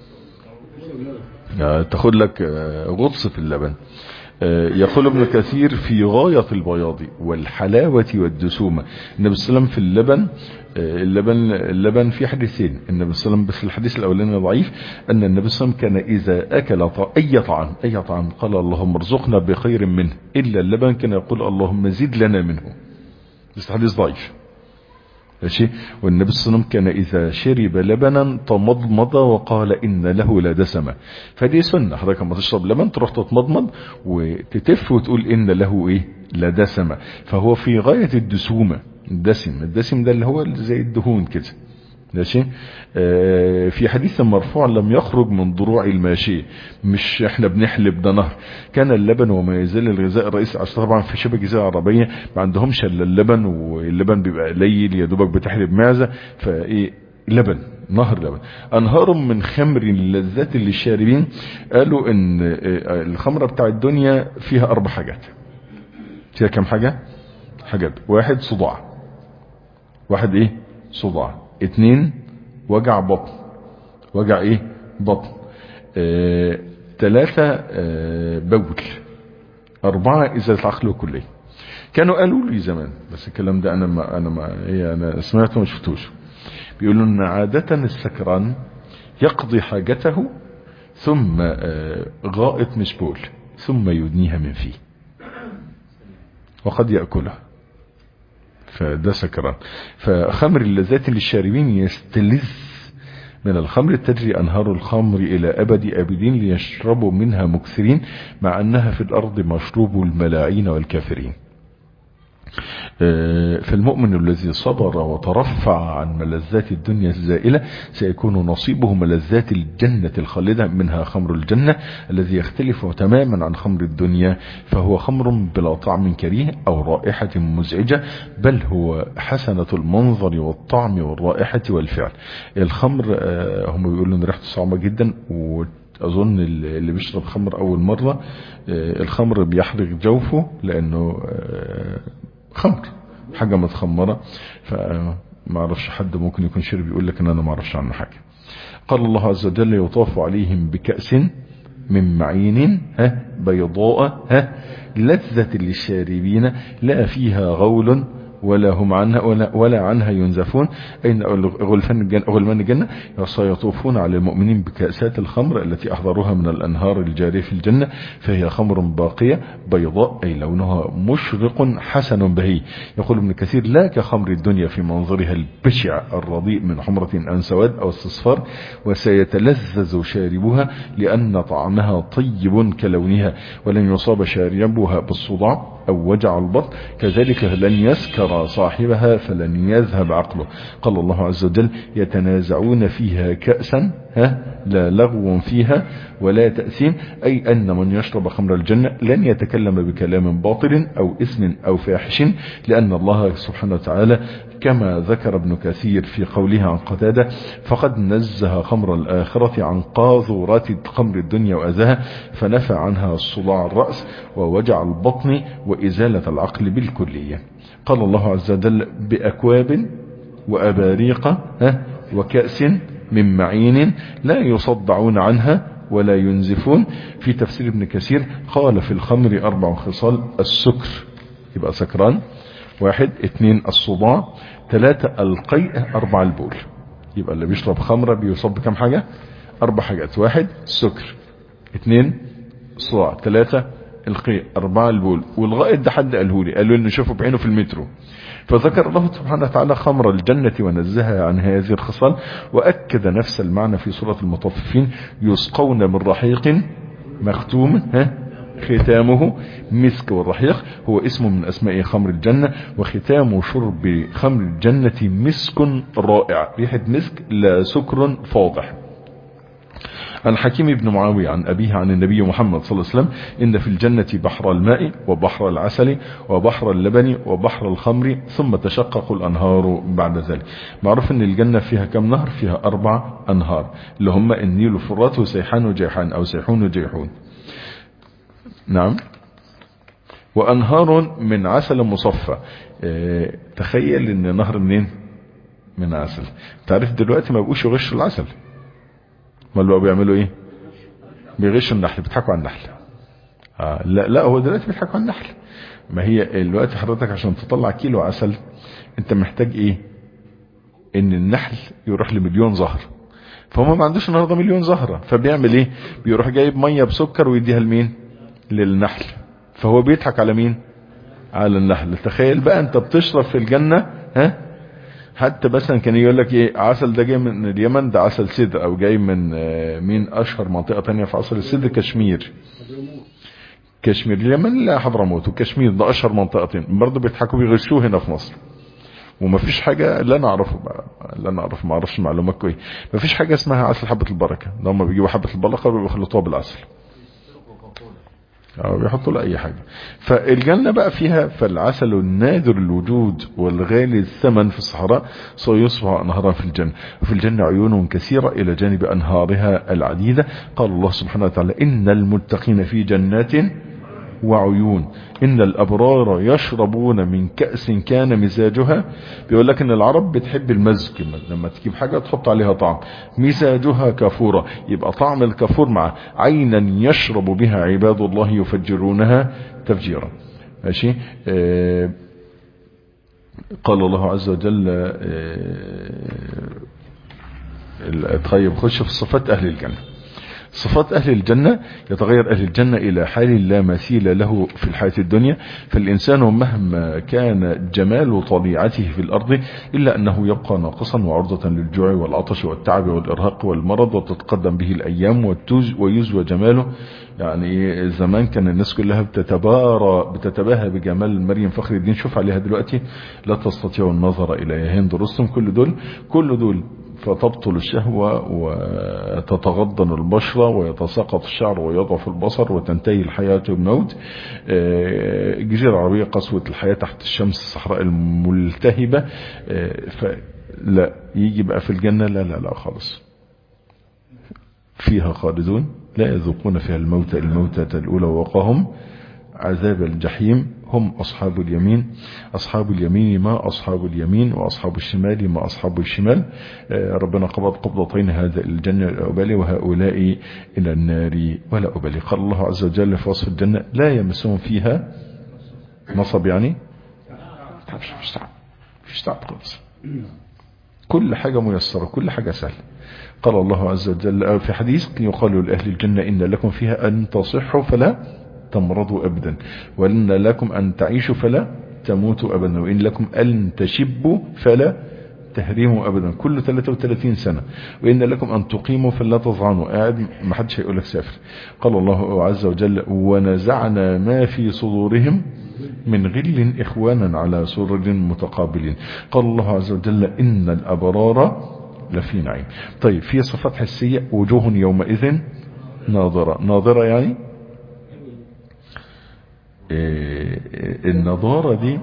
تاخد لك غطس في اللبن يقول ابن كثير في غاية البياض والحلاوة والدسومة النبي صلى الله عليه وسلم في اللبن اللبن اللبن في حديثين النبي صلى الله عليه وسلم بس الحديث الاولاني ضعيف ان النبي صلى الله عليه وسلم كان اذا اكل اي طعام اي طعام قال اللهم ارزقنا بخير منه الا اللبن كان يقول اللهم زد لنا منه بس حديث ضعيف ماشي والنبي صلى الله عليه وسلم كان اذا شرب لبنا تمضمض وقال ان له لدسمة فدي سنة حضرتك لما تشرب لبن تروح تتمضمض وتتف وتقول ان له ايه لدسمة فهو في غاية الدسومة الدسم الدسم ده اللي هو زي الدهون كده ماشي آه في حديث مرفوع لم يخرج من ضروع الماشية مش احنا بنحلب ده نهر كان اللبن وما يزال الغذاء الرئيسي عشان طبعا في شبه الجزيره العربيه ما عندهمش الا اللبن واللبن بيبقى قليل يا دوبك بتحلب معزه فايه لبن نهر لبن انهار من خمر لذات للشاربين قالوا ان الخمره بتاع الدنيا فيها اربع حاجات فيها كم حاجه حاجات واحد صداع واحد ايه صداع اتنين وجع بطن وجع ايه بطن اه تلاتة اه بول اربعة ازالة عقل كلية كانوا قالوا لي زمان بس الكلام ده انا ما انا ما هي انا سمعته ما شفتوش بيقولوا ان عادة السكران يقضي حاجته ثم اه غائط مش بول ثم يدنيها من فيه وقد يأكلها فده سكران فخمر اللذات للشاربين يستلذ من الخمر تجري أنهار الخمر إلى أبد أبدين ليشربوا منها مكثرين مع أنها في الأرض مشروب الملاعين والكافرين فالمؤمن الذي صبر وترفع عن ملذات الدنيا الزائلة سيكون نصيبه ملذات الجنة الخالدة منها خمر الجنة الذي يختلف تماما عن خمر الدنيا فهو خمر بلا طعم كريه أو رائحة مزعجة بل هو حسنة المنظر والطعم والرائحة والفعل الخمر هم بيقولوا ان ريحته صعبة جدا و اظن اللي بيشرب خمر اول مرة الخمر بيحرق جوفه لانه خمر حاجة متخمرة فما اعرفش حد ممكن يكون شرب يقول لك ان انا ما اعرفش عنه حاجة قال الله عز وجل يطاف عليهم بكأس من معين ها بيضاء ها لذة للشاربين لا فيها غول ولا هم عنها ولا, ولا عنها ينزفون أين غلفان الجنة, غلمان الجنة سيطوفون على المؤمنين بكأسات الخمر التي أحضروها من الأنهار الجارية في الجنة فهي خمر باقية بيضاء أي لونها مشرق حسن بهي يقول ابن كثير لا كخمر الدنيا في منظرها البشع الرديء من حمرة أن سواد أو استصفار وسيتلذذ شاربها لأن طعمها طيب كلونها ولن يصاب شاربها بالصداع أو وجع البطن كذلك لن يسكر صاحبها فلن يذهب عقله قال الله عز وجل يتنازعون فيها كأسا ها لا لغو فيها ولا تأثيم أي أن من يشرب خمر الجنة لن يتكلم بكلام باطل أو اسم أو فاحش لأن الله سبحانه وتعالى كما ذكر ابن كثير في قوله عن قتادة فقد نزه خمر الآخرة عن قاذورات خمر الدنيا وأذاها فنفى عنها صداع الرأس ووجع البطن وإزالة العقل بالكلية قال الله عز وجل بأكواب وأباريق وكأس من معين لا يصدعون عنها ولا ينزفون في تفسير ابن كثير قال في الخمر أربع خصال السكر يبقى سكران واحد اثنين الصداع ثلاثة القيء أربعة البول يبقى اللي بيشرب خمرة بيصاب بكم حاجة أربع حاجات واحد سكر اثنين صداع ثلاثة القيء أربعة البول والغائط ده حد قاله لي قالوا إنه شافه بعينه في المترو فذكر الله سبحانه وتعالى خمر الجنة ونزهها عن هذه الخصال وأكد نفس المعنى في سورة المطففين يسقون من رحيق مختوم ها ختامه مسك والرحيق هو اسم من اسماء خمر الجنة وختام شرب خمر الجنة مسك رائع ريحة مسك لا سكر فاضح عن حكيم بن معاوية عن أبيه عن النبي محمد صلى الله عليه وسلم إن في الجنة بحر الماء وبحر العسل وبحر اللبن وبحر الخمر ثم تشقق الأنهار بعد ذلك معروف أن الجنة فيها كم نهر فيها أربع أنهار اللي هم النيل فرات وسيحان وجيحان أو سيحون وجيحون نعم وأنهار من عسل مصفى اه تخيل ان نهر منين من عسل تعرف دلوقتي ما بقوش يغشوا العسل ما بقوا بيعملوا ايه بيغشوا النحل بيضحكوا على النحل آه لا لا هو دلوقتي بيضحكوا على النحل ما هي الوقت حضرتك عشان تطلع كيلو عسل انت محتاج ايه ان النحل يروح لمليون زهر فهم ما عندوش النهارده مليون زهره فبيعمل ايه بيروح جايب ميه بسكر ويديها لمين للنحل فهو بيضحك على مين على النحل تخيل بقى انت بتشرب في الجنة ها حتى مثلا كان يقول لك ايه عسل ده جاي من اليمن ده عسل سدر او جاي من مين اشهر منطقة تانية في عسل السدر كشمير كشمير اليمن لا حضرموت وكشمير ده اشهر منطقتين برضه بيضحكوا بيغشوه هنا في مصر ومفيش حاجة لا نعرفه بقى لا نعرف ما اعرفش معلومات كويس مفيش حاجة اسمها عسل حبة البركة ده هم بيجيبوا حبة البركة وبيخلطوها بالعسل أو بيحطوا له أي حاجة فالجنة بقى فيها فالعسل النادر الوجود والغالي الثمن في الصحراء سيصبح أنهارا في الجنة وفي الجنة عيون كثيرة إلى جانب أنهارها العديدة قال الله سبحانه وتعالى إن المتقين في جنات وعيون إن الأبرار يشربون من كأس كان مزاجها بيقول لك إن العرب بتحب المزج لما تجيب حاجة تحط عليها طعم مزاجها كافورة يبقى طعم الكافور مع عينا يشرب بها عباد الله يفجرونها تفجيرا ماشي آه قال الله عز وجل آه طيب خش في صفات أهل الجنة صفات أهل الجنة يتغير أهل الجنة إلى حال لا مثيل له في الحياة الدنيا فالإنسان مهما كان جمال طبيعته في الأرض إلا أنه يبقى ناقصا وعرضة للجوع والعطش والتعب والإرهاق والمرض وتتقدم به الأيام والتوز ويزوى جماله يعني زمان كان الناس كلها بتتبارى بتتباهى بجمال مريم فخر الدين شوف عليها دلوقتي لا تستطيع النظر إلى هند رستم كل دول كل دول فتبطل الشهوة وتتغضن البشرة ويتساقط الشعر ويضعف البصر وتنتهي الحياة بموت الجزيرة العربية قسوة الحياة تحت الشمس الصحراء الملتهبة فلا يجي بقى في الجنة لا لا لا خالص فيها خالدون لا يذوقون فيها الموت الموتة الأولى ووقاهم عذاب الجحيم هم أصحاب اليمين أصحاب اليمين ما أصحاب اليمين وأصحاب الشمال ما أصحاب الشمال ربنا قبض قبضتين هذا الجنة لا أبالي وهؤلاء إلى النار ولا أبالي قال الله عز وجل في وصف الجنة لا يمسون فيها نصب يعني مش تعب مش تعب خالص كل حاجة ميسرة كل حاجة سهلة قال الله عز وجل في حديث يقال لأهل الجنة إن لكم فيها أن تصحوا فلا تمرضوا أبدا وإن لكم أن تعيشوا فلا تموتوا أبدا وإن لكم أن تشبوا فلا تهريموا أبدا كل 33 سنة وإن لكم أن تقيموا فلا تظعنوا قاعد ما حدش هيقول لك سافر قال الله عز وجل ونزعنا ما في صدورهم من غل إخوانا على سرر متقابلين قال الله عز وجل إن الأبرار لفي نعيم طيب في صفات حسية وجوه يومئذ ناظرة ناظرة يعني النظارة دي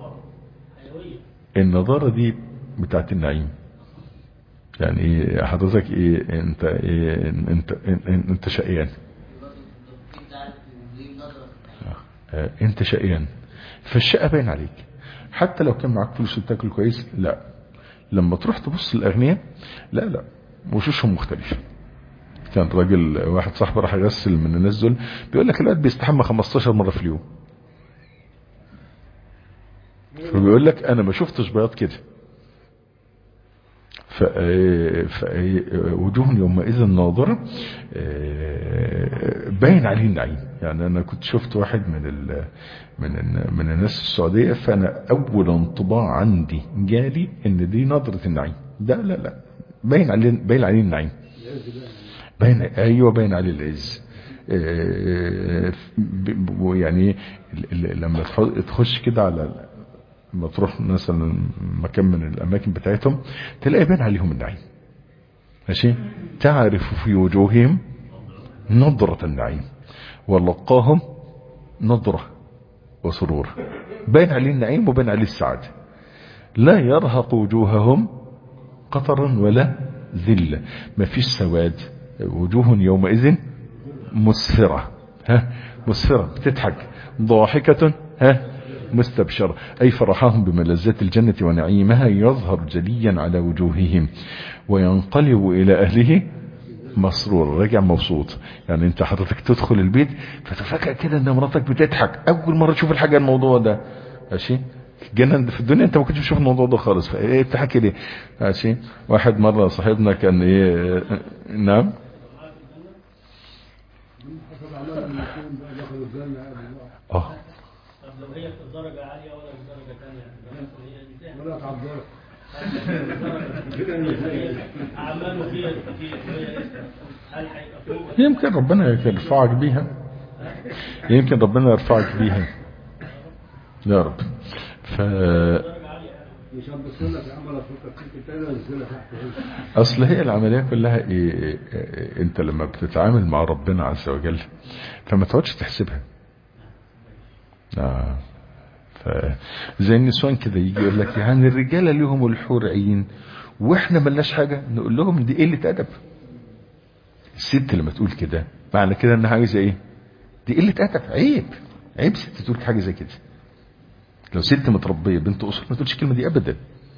النظارة دي بتاعت النعيم يعني ايه حضرتك ايه انت ايه انت انت شقيان انت شقيان فالشقة باين عليك حتى لو كان معاك فلوس وتاكل كويس لا لما تروح تبص الاغنياء لا لا وشوشهم مختلفه كان راجل واحد صاحبي راح يغسل من الناس دول بيقول لك الواد بيستحمى 15 مره في اليوم فبيقول لك انا ما شفتش بياض كده وجوه يومئذ ناظرة باين عليه النعيم يعني انا كنت شفت واحد من ال من ال من الناس السعودية فانا اول انطباع عندي جالي ان دي نظرة النعيم ده لا لا باين عليه باين عليه النعيم باين ايوه باين عليه العز يعني لما تخش كده على لما تروح مثلا مكان من الاماكن بتاعتهم تلاقي باين عليهم النعيم ماشي تعرف في وجوههم نظرة النعيم ولقاهم نظرة وسرور باين عليه النعيم وباين عليه السعادة لا يرهق وجوههم قطرا ولا ذلة ما فيش سواد وجوه يومئذ مسفرة ها مسفرة بتضحك ضاحكة ها مستبشرة أي فرحهم بملذات الجنة ونعيمها يظهر جليا على وجوههم وينقلب إلى أهله مسرور راجع مبسوط يعني انت حضرتك تدخل البيت فتفكر كده ان مراتك بتضحك اول مرة تشوف الحاجة الموضوع ده ماشي جنة في الدنيا انت ما كنتش تشوف الموضوع ده خالص فايه بتحكي ليه ماشي واحد مرة صاحبنا كان ايه نعم اه طب لو هي في درجة عالية ولا في درجة ثانية ولا تعبر أعماله فيها كتير وهي لسه هل هيبقى فوق يمكن ربنا يرفعك بيها يمكن ربنا يرفعك بيها يا رب ف مش هتبص لك يا عم ولا تفكر فيك تاني انزلها تحت اصل هي العمليه كلها إيه إيه إيه انت لما بتتعامل مع ربنا عز وجل فما تقعدش تحسبها آه. زي النسوان كده يجي يقول لك يعني الرجاله ليهم الحور عين واحنا ملناش حاجه نقول لهم دي قله ادب الست لما تقول كده معنى كده انها عايزه ايه دي قله ادب عيب عيب ست تقول حاجه زي كده لو ست متربيه بنت اصول ما تقولش الكلمه دي ابدا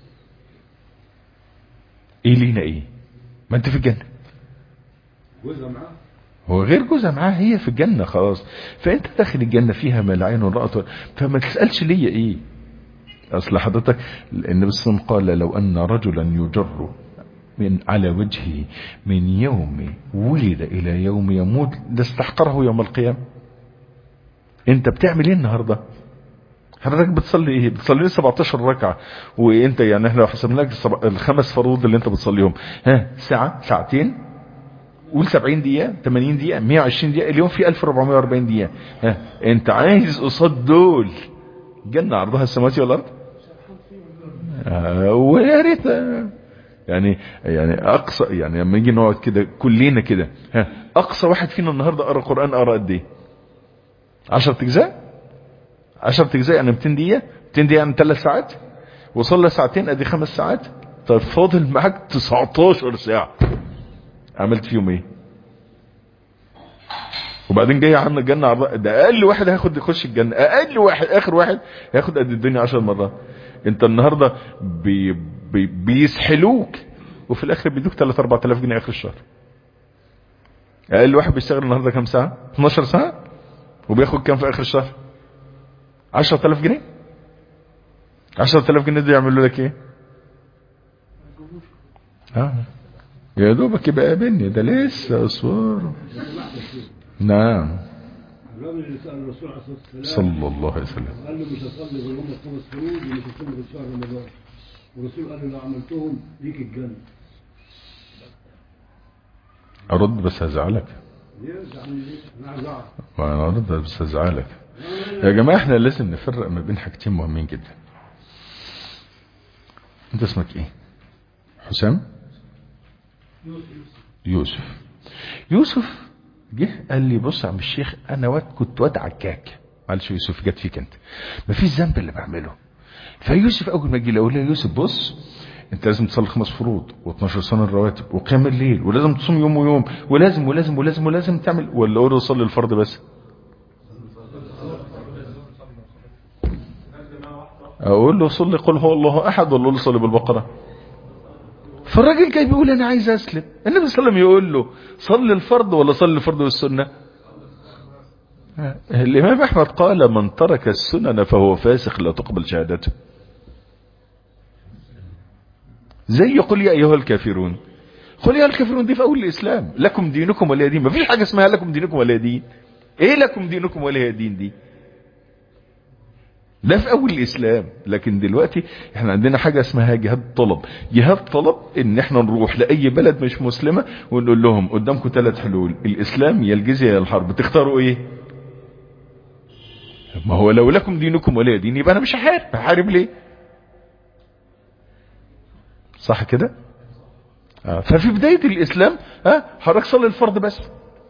ايه لينا ايه ما انت في الجنه جوزها معاه هو غير جوزها معاها هي في الجنة خلاص فانت داخل الجنة فيها ما لا عين رأت فما تسألش ليا ايه اصل حضرتك النبي صلى الله عليه وسلم قال لو ان رجلا يجر من على وجهه من يوم ولد الى يوم يموت لاستحقره يوم القيامة انت بتعمل ايه النهاردة حضرتك بتصلي ايه بتصلي 17 ركعة وانت يعني احنا لو حسبنا لك السب- الخمس فروض اللي انت بتصليهم ها ساعة ساعتين قول 70 دقيقة 80 دقيقة 120 دقيقة اليوم في 1440 دقيقة ها انت عايز قصاد دول جنة عرضها السماوات والارض آه، ويا ريت آه، يعني يعني اقصى يعني لما نيجي نقعد كده كلنا كده ها اقصى واحد فينا النهارده قرا قران قرا قد ايه 10 اجزاء 10 اجزاء يعني 200 دقيقه 200 دقيقه يعني 3 ساعات وصلى ساعتين ادي خمس ساعات طيب فاضل معاك 19 ساعه عملت فيهم ايه وبعدين جاي عن الجنه عرض- ده اقل واحد هياخد يخش الجنه اقل واحد اخر واحد هياخد قد الدنيا 10 مرات انت النهارده بي بي بيسحلوك وفي الاخر بيدوك 3 4000 جنيه اخر الشهر اقل واحد بيشتغل النهارده كام ساعه 12 ساعه وبياخد كام في اخر الشهر 10000 جنيه 10000 جنيه دول يعملوا لك ايه اه يا دوبك يبقى قابلني ده لسه اصوار نعم الراجل اللي سال الرسول عليه الصلاه والسلام صلى الله عليه وسلم قال له مش هصلي غير هم خمس فروض ومش هصلي غير شهر رمضان والرسول قال له لو عملتهم ليك الجنه ارد بس هزعلك ليه زعلان ليه؟ انا عايز اعرف وانا ارد بس هزعلك يا جماعه احنا لازم نفرق ما بين حاجتين مهمين جدا انت اسمك ايه حسام يوسف يوسف جه قال لي بص يا عم الشيخ انا واد كنت واد عكاك معلش يوسف جت فيك انت مفيش ذنب اللي بعمله فيوسف اول ما جه اقول له يا يوسف بص انت لازم تصلي خمس فروض و12 سنه الرواتب وقيام الليل ولازم تصوم يوم ويوم ولازم ولازم ولازم ولازم تعمل ولا اقول له صلي الفرض بس اقول له صلي قل هو الله احد ولا اقول له صلي بالبقره فالراجل جاي بيقول انا عايز اسلم النبي صلى الله عليه وسلم يقول له صلي الفرض ولا صلي الفرض والسنه الامام احمد قال من ترك السنن فهو فاسق لا تقبل شهادته زي قل يا ايها الكافرون قل يا الكافرون دي في اول الاسلام لكم دينكم ولي دين مفيش حاجه اسمها لكم دينكم ولي دين ايه لكم دينكم ولي دين دي ده في اول الاسلام لكن دلوقتي احنا عندنا حاجة اسمها جهاد طلب جهاد طلب ان احنا نروح لاي بلد مش مسلمة ونقول لهم قدامكم ثلاث حلول الاسلام يا الجزية يا الحرب تختاروا ايه ما هو لو لكم دينكم ولا دين يبقى انا مش هحارب هحارب ليه صح كده آه. ففي بداية الاسلام ها حضرتك صلي الفرض بس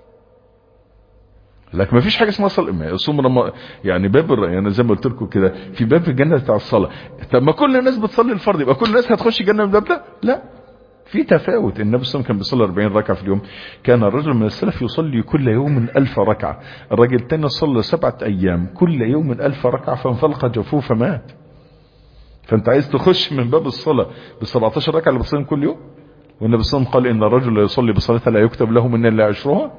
لكن ما فيش حاجه اسمها صلاه ما يصوم رم... يعني باب الر- يعني زي ما قلت لكم كده في باب الجنه بتاع الصلاه طب ما كل الناس بتصلي الفرض يبقى كل الناس هتخش الجنه من الباب ده لا في تفاوت النبي صلى الله عليه وسلم كان بيصلي 40 ركعه في اليوم كان الرجل من السلف يصلي كل يوم ألف ركعه الراجل الثاني صلى سبعه ايام كل يوم ألف ركعه فانفلق جفوه فمات فانت عايز تخش من باب الصلاه بال 17 ركعه اللي بتصليهم كل يوم والنبي صلى الله عليه وسلم قال ان الرجل لا يصلي بصلاه لا يكتب له من الا عشرها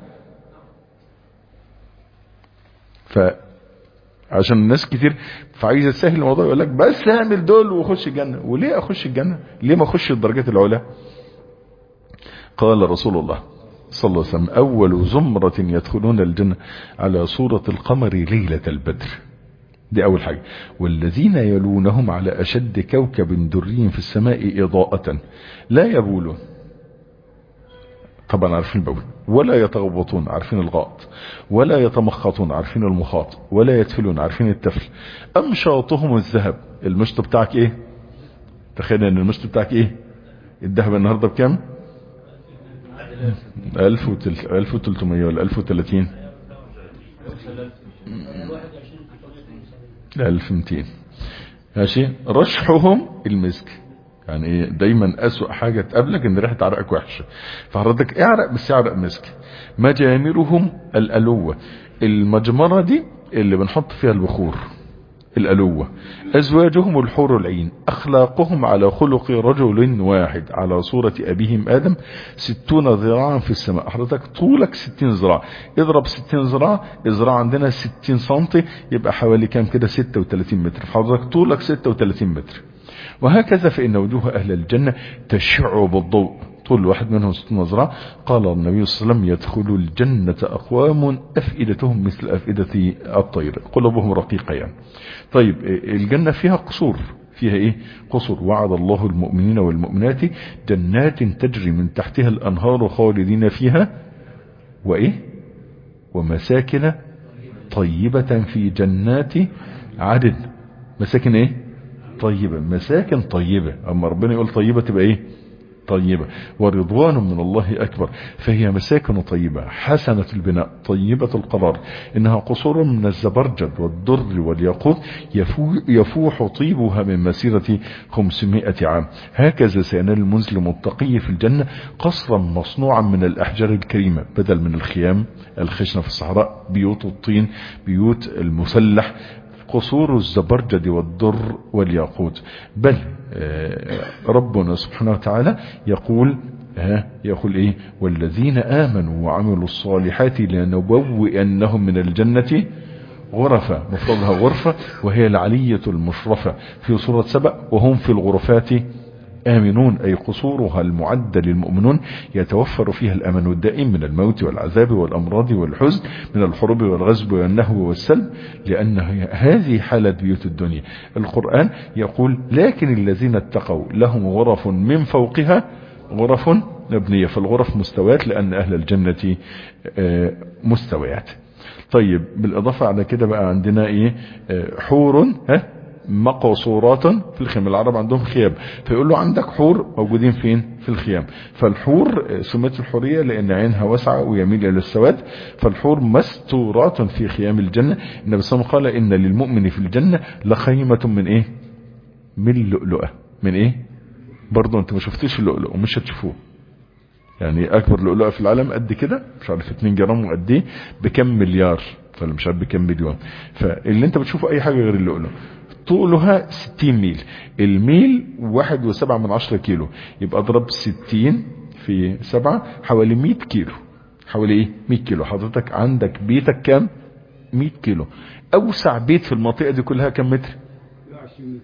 ف عشان الناس كتير فعايزه تسهل الموضوع يقول لك بس اعمل دول وخش الجنه وليه اخش الجنه ليه ما اخش الدرجات العلى قال رسول الله صلى الله عليه وسلم اول زمره يدخلون الجنه على صوره القمر ليله البدر دي اول حاجه والذين يلونهم على اشد كوكب دري في السماء اضاءه لا يبولون طبعا عارفين البول ولا يتغوطون عارفين الغائط ولا يتمخطون عارفين المخاط ولا يتفلون عارفين التفل امشاطهم الذهب المشط بتاعك ايه تخيل ان المشط بتاعك ايه الذهب النهارده بكام 1300 ولا 1030 1200 ماشي رشحهم المسك يعني ايه دايما اسوأ حاجة تقابلك ان ريحة عرقك وحشة فحضرتك اعرق بس اعرق مسك مجامرهم الالوة المجمرة دي اللي بنحط فيها البخور الالوة ازواجهم الحور العين اخلاقهم على خلق رجل واحد على صورة ابيهم ادم ستون ذراعا في السماء حضرتك طولك ستين ذراع اضرب ستين ذراع الذراع عندنا ستين سنتي يبقى حوالي كام كده ستة وتلاتين متر حضرتك طولك ستة وتلاتين متر وهكذا فإن وجوه أهل الجنة تشع بالضوء طول واحد منهم ستون ذراع قال النبي صلى الله عليه وسلم يدخل الجنة أقوام أفئدتهم مثل أفئدة الطير قلوبهم رقيقة يعني طيب الجنة فيها قصور فيها ايه قصر وعد الله المؤمنين والمؤمنات جنات تجري من تحتها الأنهار خالدين فيها وإيه ومساكن طيبة في جنات عدن مساكن ايه طيبة مساكن طيبة اما ربنا يقول طيبة تبقى ايه طيبة ورضوان من الله أكبر فهي مساكن طيبة حسنة البناء طيبة القرار إنها قصور من الزبرجد والدر والياقوت يفو- يفوح طيبها من مسيرة 500 عام هكذا سينال المنزل التقي في الجنة قصرا مصنوعا من الأحجار الكريمة بدل من الخيام الخشنة في الصحراء بيوت الطين بيوت المسلح قصور الزبرجد والدر والياقوت بل آه، ربنا سبحانه وتعالى يقول ها يقول ايه والذين امنوا وعملوا الصالحات لنبوئنهم من الجنة غرفة مفردها غرفة وهي العلية المشرفة في سورة سبأ وهم في الغرفات آمنون أي قصورها المعدة للمؤمنون يتوفر فيها الأمن الدائم من الموت والعذاب والأمراض والحزن من الحروب والغزو والنهو والسلب لأن هذه حالة بيوت الدنيا القرآن يقول لكن الذين اتقوا لهم غرف من فوقها غرف مبنية فالغرف مستويات لأن أهل الجنة آه، مستويات طيب بالإضافة على كده بقى عندنا إيه آه، حور ها مقصورات في الخيام العرب عندهم خيام فيقول له عندك حور موجودين فين في الخيام فالحور آه، سميت الحورية لأن عينها واسعة ويميل إلى السواد فالحور مستورات في خيام الجنة النبي صلى الله عليه وسلم قال إن للمؤمن في الجنة لخيمة من إيه من لؤلؤة من إيه برضه انت ما شفتيش اللؤلؤ ومش هتشوفوه يعني اكبر لؤلؤه في العالم قد كده مش عارف 2 جرام وقد ايه بكم مليار ولا مش عارف بكم مليون فاللي انت بتشوفه اي حاجه غير اللؤلؤ طولها 60 ميل الميل واحد وسبعة من عشرة كيلو يبقى اضرب 60 في سبعة حوالي 100 كيلو حوالي ايه 100 كيلو حضرتك عندك بيتك كام 100 كيلو اوسع بيت في المنطقه دي كلها كام متر يعشم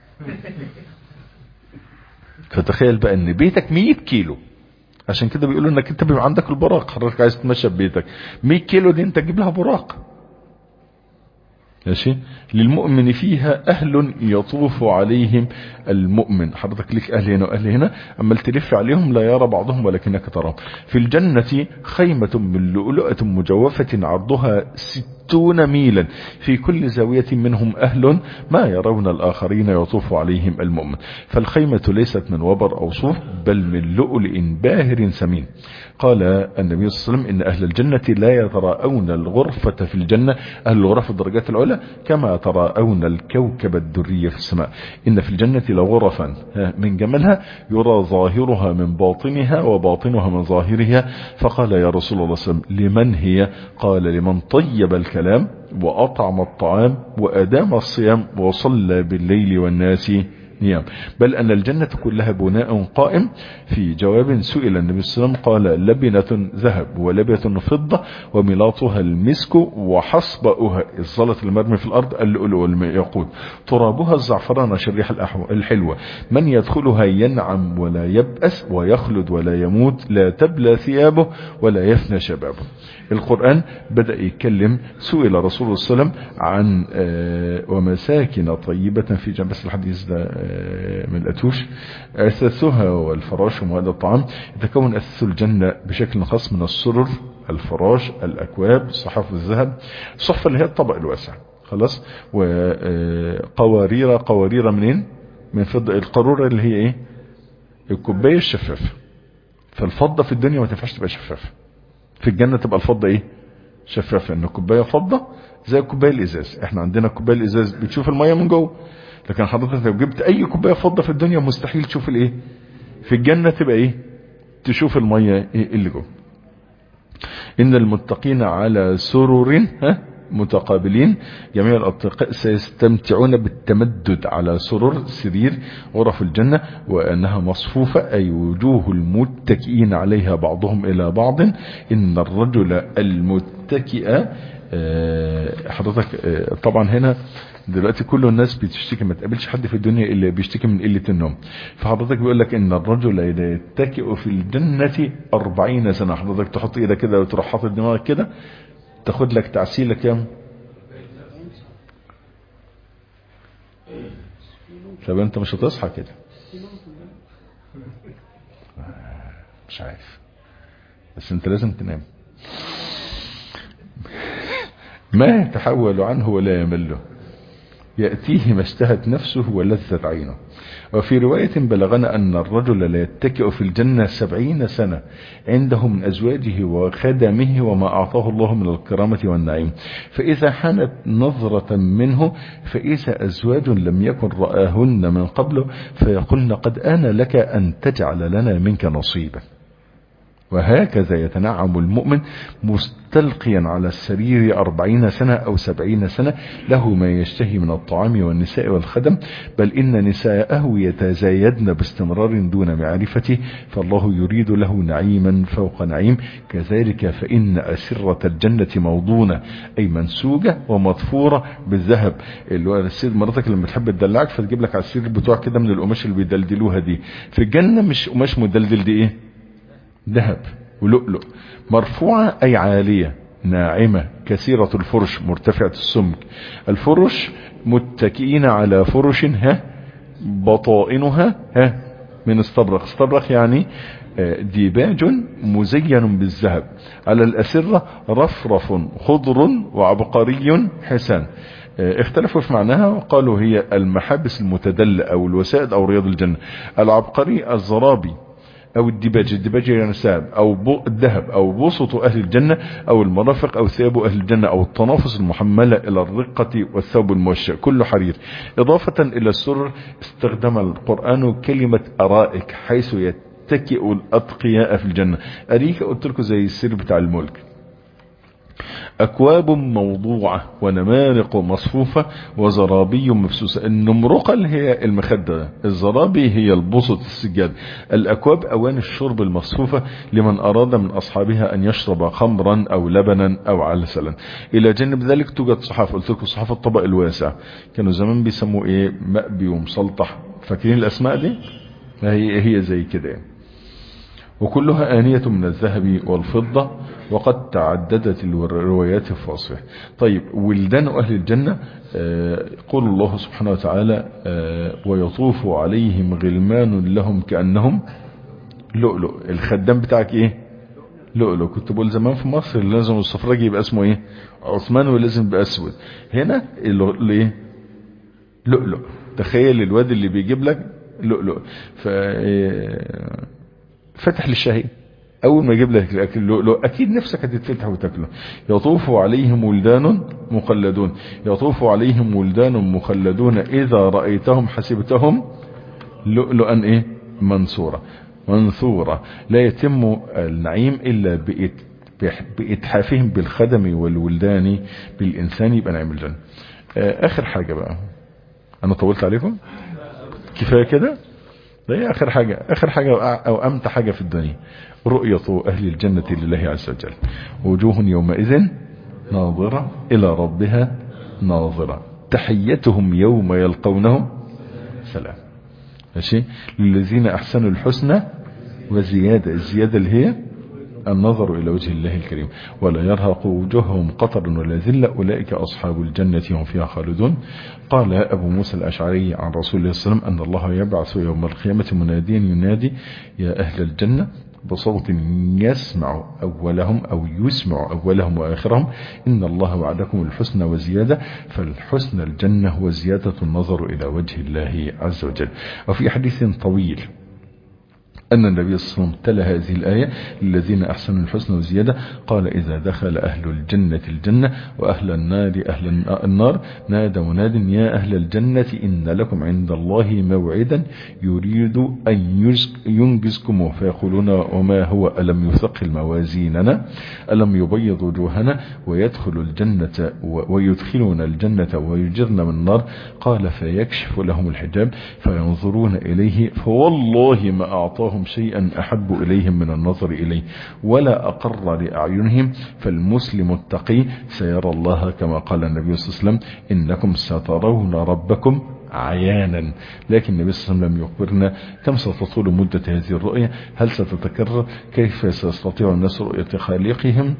فتخيل بقى ان بيتك 100 كيلو عشان كده بيقولوا انك انت بيبقى عندك البراق حضرتك عايز تمشى ببيتك 100 كيلو دي انت تجيب لها براق ماشي للمؤمن فيها اهل يطوف عليهم المؤمن حضرتك ليك اهل هنا واهل هنا اما تلف عليهم لا يرى بعضهم ولكنك تراهم في الجنة خيمة من لؤلؤة مجوفة عرضها ستون ميلا في كل زاوية منهم اهل ما يرون الاخرين يطوف عليهم المؤمن فالخيمة ليست من وبر او صوف بل من لؤلؤ باهر سمين قال النبي صلى الله عليه وسلم ان اهل الجنة لا يتراءون الغرفة في الجنة اهل الغرف الدرجات العلى كما تراءون الكوكب الدري في السماء ان في الجنة لغرفا ها، من جمالها يرى ظاهرها من باطنها وباطنها من ظاهرها فقال يا رسول الله صلى الله عليه وسلم لمن هي قال لمن طيب الكلام وأطعم الطعام وأدام الصيام وصلى بالليل والناس نيام بل أن الجنة كلها بناء قائم في جواب سئل النبي صلى الله عليه وسلم قال لبنة ذهب ولبنة فضة وملاطها المسك وحصبأها الزلط المرمي في الأرض اللؤلؤ والياقوت ترابها الزعفران شريح الأحو- الحلوة من يدخلها ينعم ولا يبأس ويخلد ولا يموت لا تبلى ثيابه ولا يفنى شبابه القرآن بدأ يتكلم سئل رسول الله صلى الله عليه وسلم عن آه، ومساكن طيبة في جنب بس الحديث ده آه، من الأتوش أساسها والفراش ومواد الطعام يتكون أساس الجنة بشكل خاص من السرر الفراش الأكواب صحف الذهب الصحف اللي هي الطبق الواسع خلاص وقوارير قوارير منين من فضة القارورة اللي هي ايه الكوباية الشفافة فالفضة في الدنيا ما تنفعش تبقى شفافة في الجنة تبقى الفضة ايه شفافة ان الكوباية فضة زي الكوباية الازاز احنا عندنا الكوباية الازاز بتشوف المية من جوه لكن حضرتك لو جبت اي كوباية فضة في الدنيا مستحيل تشوف الايه في الجنة تبقى ايه تشوف المية ايه اللي جوه ان المتقين على سرر ها متقابلين جميع الأتقاء سيستمتعون بالتمدد على سرر سرير غرف الجنة وأنها مصفوفة أي وجوه المتكئين عليها بعضهم إلى بعض إن الرجل المتكئ آه، حضرتك آه، طبعا هنا دلوقتي كل الناس بتشتكي ما تقابلش حد في الدنيا الا بيشتكي من قله النوم فحضرتك بيقول لك ان الرجل لا يتكئ في الجنه 40 سنه حضرتك تحط ايدك كده وتروح حاطط دماغك كده تاخد لك تعسيله كام طب انت مش هتصحى كده مش عارف بس انت لازم تنام ما يتحول عنه ولا يمله يأتيه ما اشتهت نفسه ولذت عينه وفي رواية بلغنا أن الرجل لا يتكئ في الجنة سبعين سنة عنده من أزواجه وخدمه وما أعطاه الله من الكرامة والنعيم فإذا حانت نظرة منه فإذا أزواج لم يكن رآهن من قبله فيقولن قد آن لك أن تجعل لنا منك نصيبا وهكذا يتنعم المؤمن مستلقيا على السرير أربعين سنة أو سبعين سنة له ما يشتهي من الطعام والنساء والخدم بل إن نساءه يتزايدن باستمرار دون معرفته فالله يريد له نعيما فوق نعيم كذلك فإن أسرة الجنة موضونة أي منسوجة ومضفورة بالذهب اللي هو السيد مراتك لما تحب تدلعك فتجيب لك على السرير بتوع كده من القماش اللي بيدلدلوها دي في الجنة مش قماش مدلدل دي ايه ذهب ولؤلؤ مرفوعة أي عالية ناعمة كثيرة الفرش مرتفعة السمك الفرش متكئين على فرش ها بطائنها ها من استبرق استبرق يعني ديباج مزين بالذهب على الأسرة رفرف خضر وعبقري حسان اختلفوا في معناها وقالوا هي المحابس المتدلة أو الوسائد أو رياض الجنة العبقري الزرابي او الدباج الدباج يعني ساب او الذهب او بسط اهل الجنة او المرافق او ثياب اهل الجنة او التنافس المحملة الى الرقة والثوب الموشع كله حرير اضافة الى السر استخدم القرآن كلمة ارائك حيث يتكئ الاتقياء في الجنة اريك قلت لكم زي السر بتاع الملك أكواب موضوعة ونمارق مصفوفة وزرابي مبسوسة النمرقة اللي هي المخدة الزرابي هي البسط السجاد الأكواب أوان الشرب المصفوفة لمن أراد من أصحابها أن يشرب خمرا أو لبنا أو عسلا إلى جانب ذلك توجد صحافة قلت لكم صحافة الطبق الواسع كانوا زمان بيسموه إيه مأبي ومسلطح فاكرين الأسماء دي هي هي زي كده يعني. وكلها آنية من الذهب والفضة وقد تعددت الروايات في وصفه طيب ولدان أهل الجنة يقول الله سبحانه وتعالى ويطوف عليهم غلمان لهم كأنهم لؤلؤ الخدام بتاعك ايه لؤلؤ كنت بقول زمان في مصر لازم الصفراجي يبقى اسمه ايه عثمان ولازم يبقى اسود هنا ايه لؤلؤ تخيل الواد اللي بيجيب لك لؤلؤ ف فتح للشهي اول ما يجيب لك الاكل اللؤلؤ اكيد نفسك هتتفتح وتاكله يطوف عليهم ولدان مخلدون يطوف عليهم ولدان مخلدون اذا رايتهم حسبتهم لؤلؤا ايه منصورا منثورة لا يتم النعيم الا باتحافهم بالخدم والولدان بالانسان يبقى نعيم الجنة اخر حاجة بقى انا طولت عليكم كفاية كده ده هي اخر حاجة اخر حاجة او امتع حاجة في الدنيا رؤية اهل الجنة لله عز وجل وجوه يومئذ ناظرة الى ربها ناظرة تحيتهم يوم يلقونهم سلام ماشي للذين احسنوا الحسنى وزيادة الزيادة اللي هي النظر إلى وجه الله الكريم ولا يرهق وجوههم قطر ولا ذلة أولئك أصحاب الجنة هم فيها خالدون قال أبو موسى الأشعري عن رسول الله صلى الله عليه وسلم أن الله يبعث يوم القيامة مناديا ينادي يا أهل الجنة بصوت يسمع أولهم أو يسمع أولهم وآخرهم إن الله وعدكم الحسنى وزيادة فالحسنى الجنة وزيادة النظر إلى وجه الله عز وجل وفي حديث طويل أن النبي صلى الله عليه وسلم تلا هذه الآية للذين أحسنوا الحسن وزيادة قال إذا دخل أهل الجنة الجنة وأهل النار أهل النار نادى مناد يا أهل الجنة إن لكم عند الله موعدا يريد أن ينجزكم فيقولون وما هو ألم يثقل موازيننا ألم يبيض وجوهنا ويدخل الجنة ويدخلون الجنة ويجرن من النار قال فيكشف لهم الحجاب فينظرون إليه فوالله ما أعطاهم أعطاهم شيئا أحب إليهم من النظر إليه ولا أقر لأعينهم فالمسلم التقي سيرى الله كما قال النبي صلى الله عليه وسلم إنكم سترون ربكم عيانا لكن النبي صلى الله عليه وسلم يخبرنا كم ستطول مدة هذه الرؤية هل ستتكرر كيف سيستطيع الناس رؤية خالقهم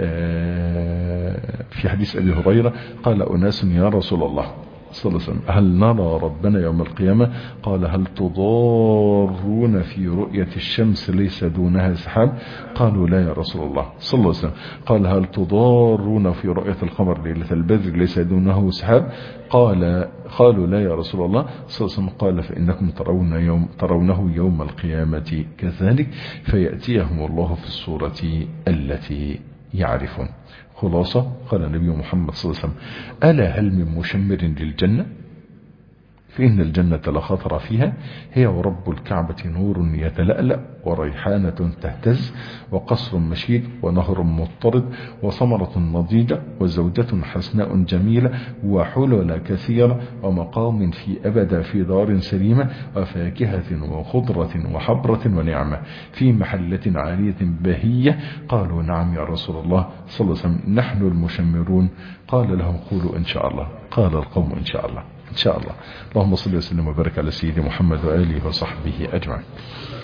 آه، في حديث أبي هريرة قال أناس يا رسول الله صلى الله عليه وسلم هل نرى ربنا يوم القيامة قال هل تضارون في رؤية الشمس ليس دونها سحاب قالوا لا يا رسول الله صلى الله عليه وسلم قال هل تضارون في رؤية القمر ليلة البدر ليس دونه سحاب قال قالوا لا يا رسول الله صلى الله عليه وسلم قال فإنكم ترون يوم ترونه يوم القيامة كذلك فيأتيهم الله في الصورة التي يعرفون خلاصة قال النبي محمد صلى الله عليه وسلم ألا هل من مشمر للجنة فإن الجنة لا خطر فيها هي ورب الكعبة نور يتلألأ وريحانة تهتز وقصر مشيد ونهر مضطرد وثمرة نضيجة وزوجة حسناء جميلة وحلل كثيرة ومقام في أبدا في دار سليمة وفاكهة وخضرة وحبرة ونعمة في محلة عالية بهية قالوا نعم يا رسول الله صلى الله عليه وسلم نحن المشمرون قال لهم قولوا إن شاء الله قال القوم إن شاء الله إن شاء الله اللهم صل وسلم وبارك على سيدنا محمد وآله وصحبه أجمعين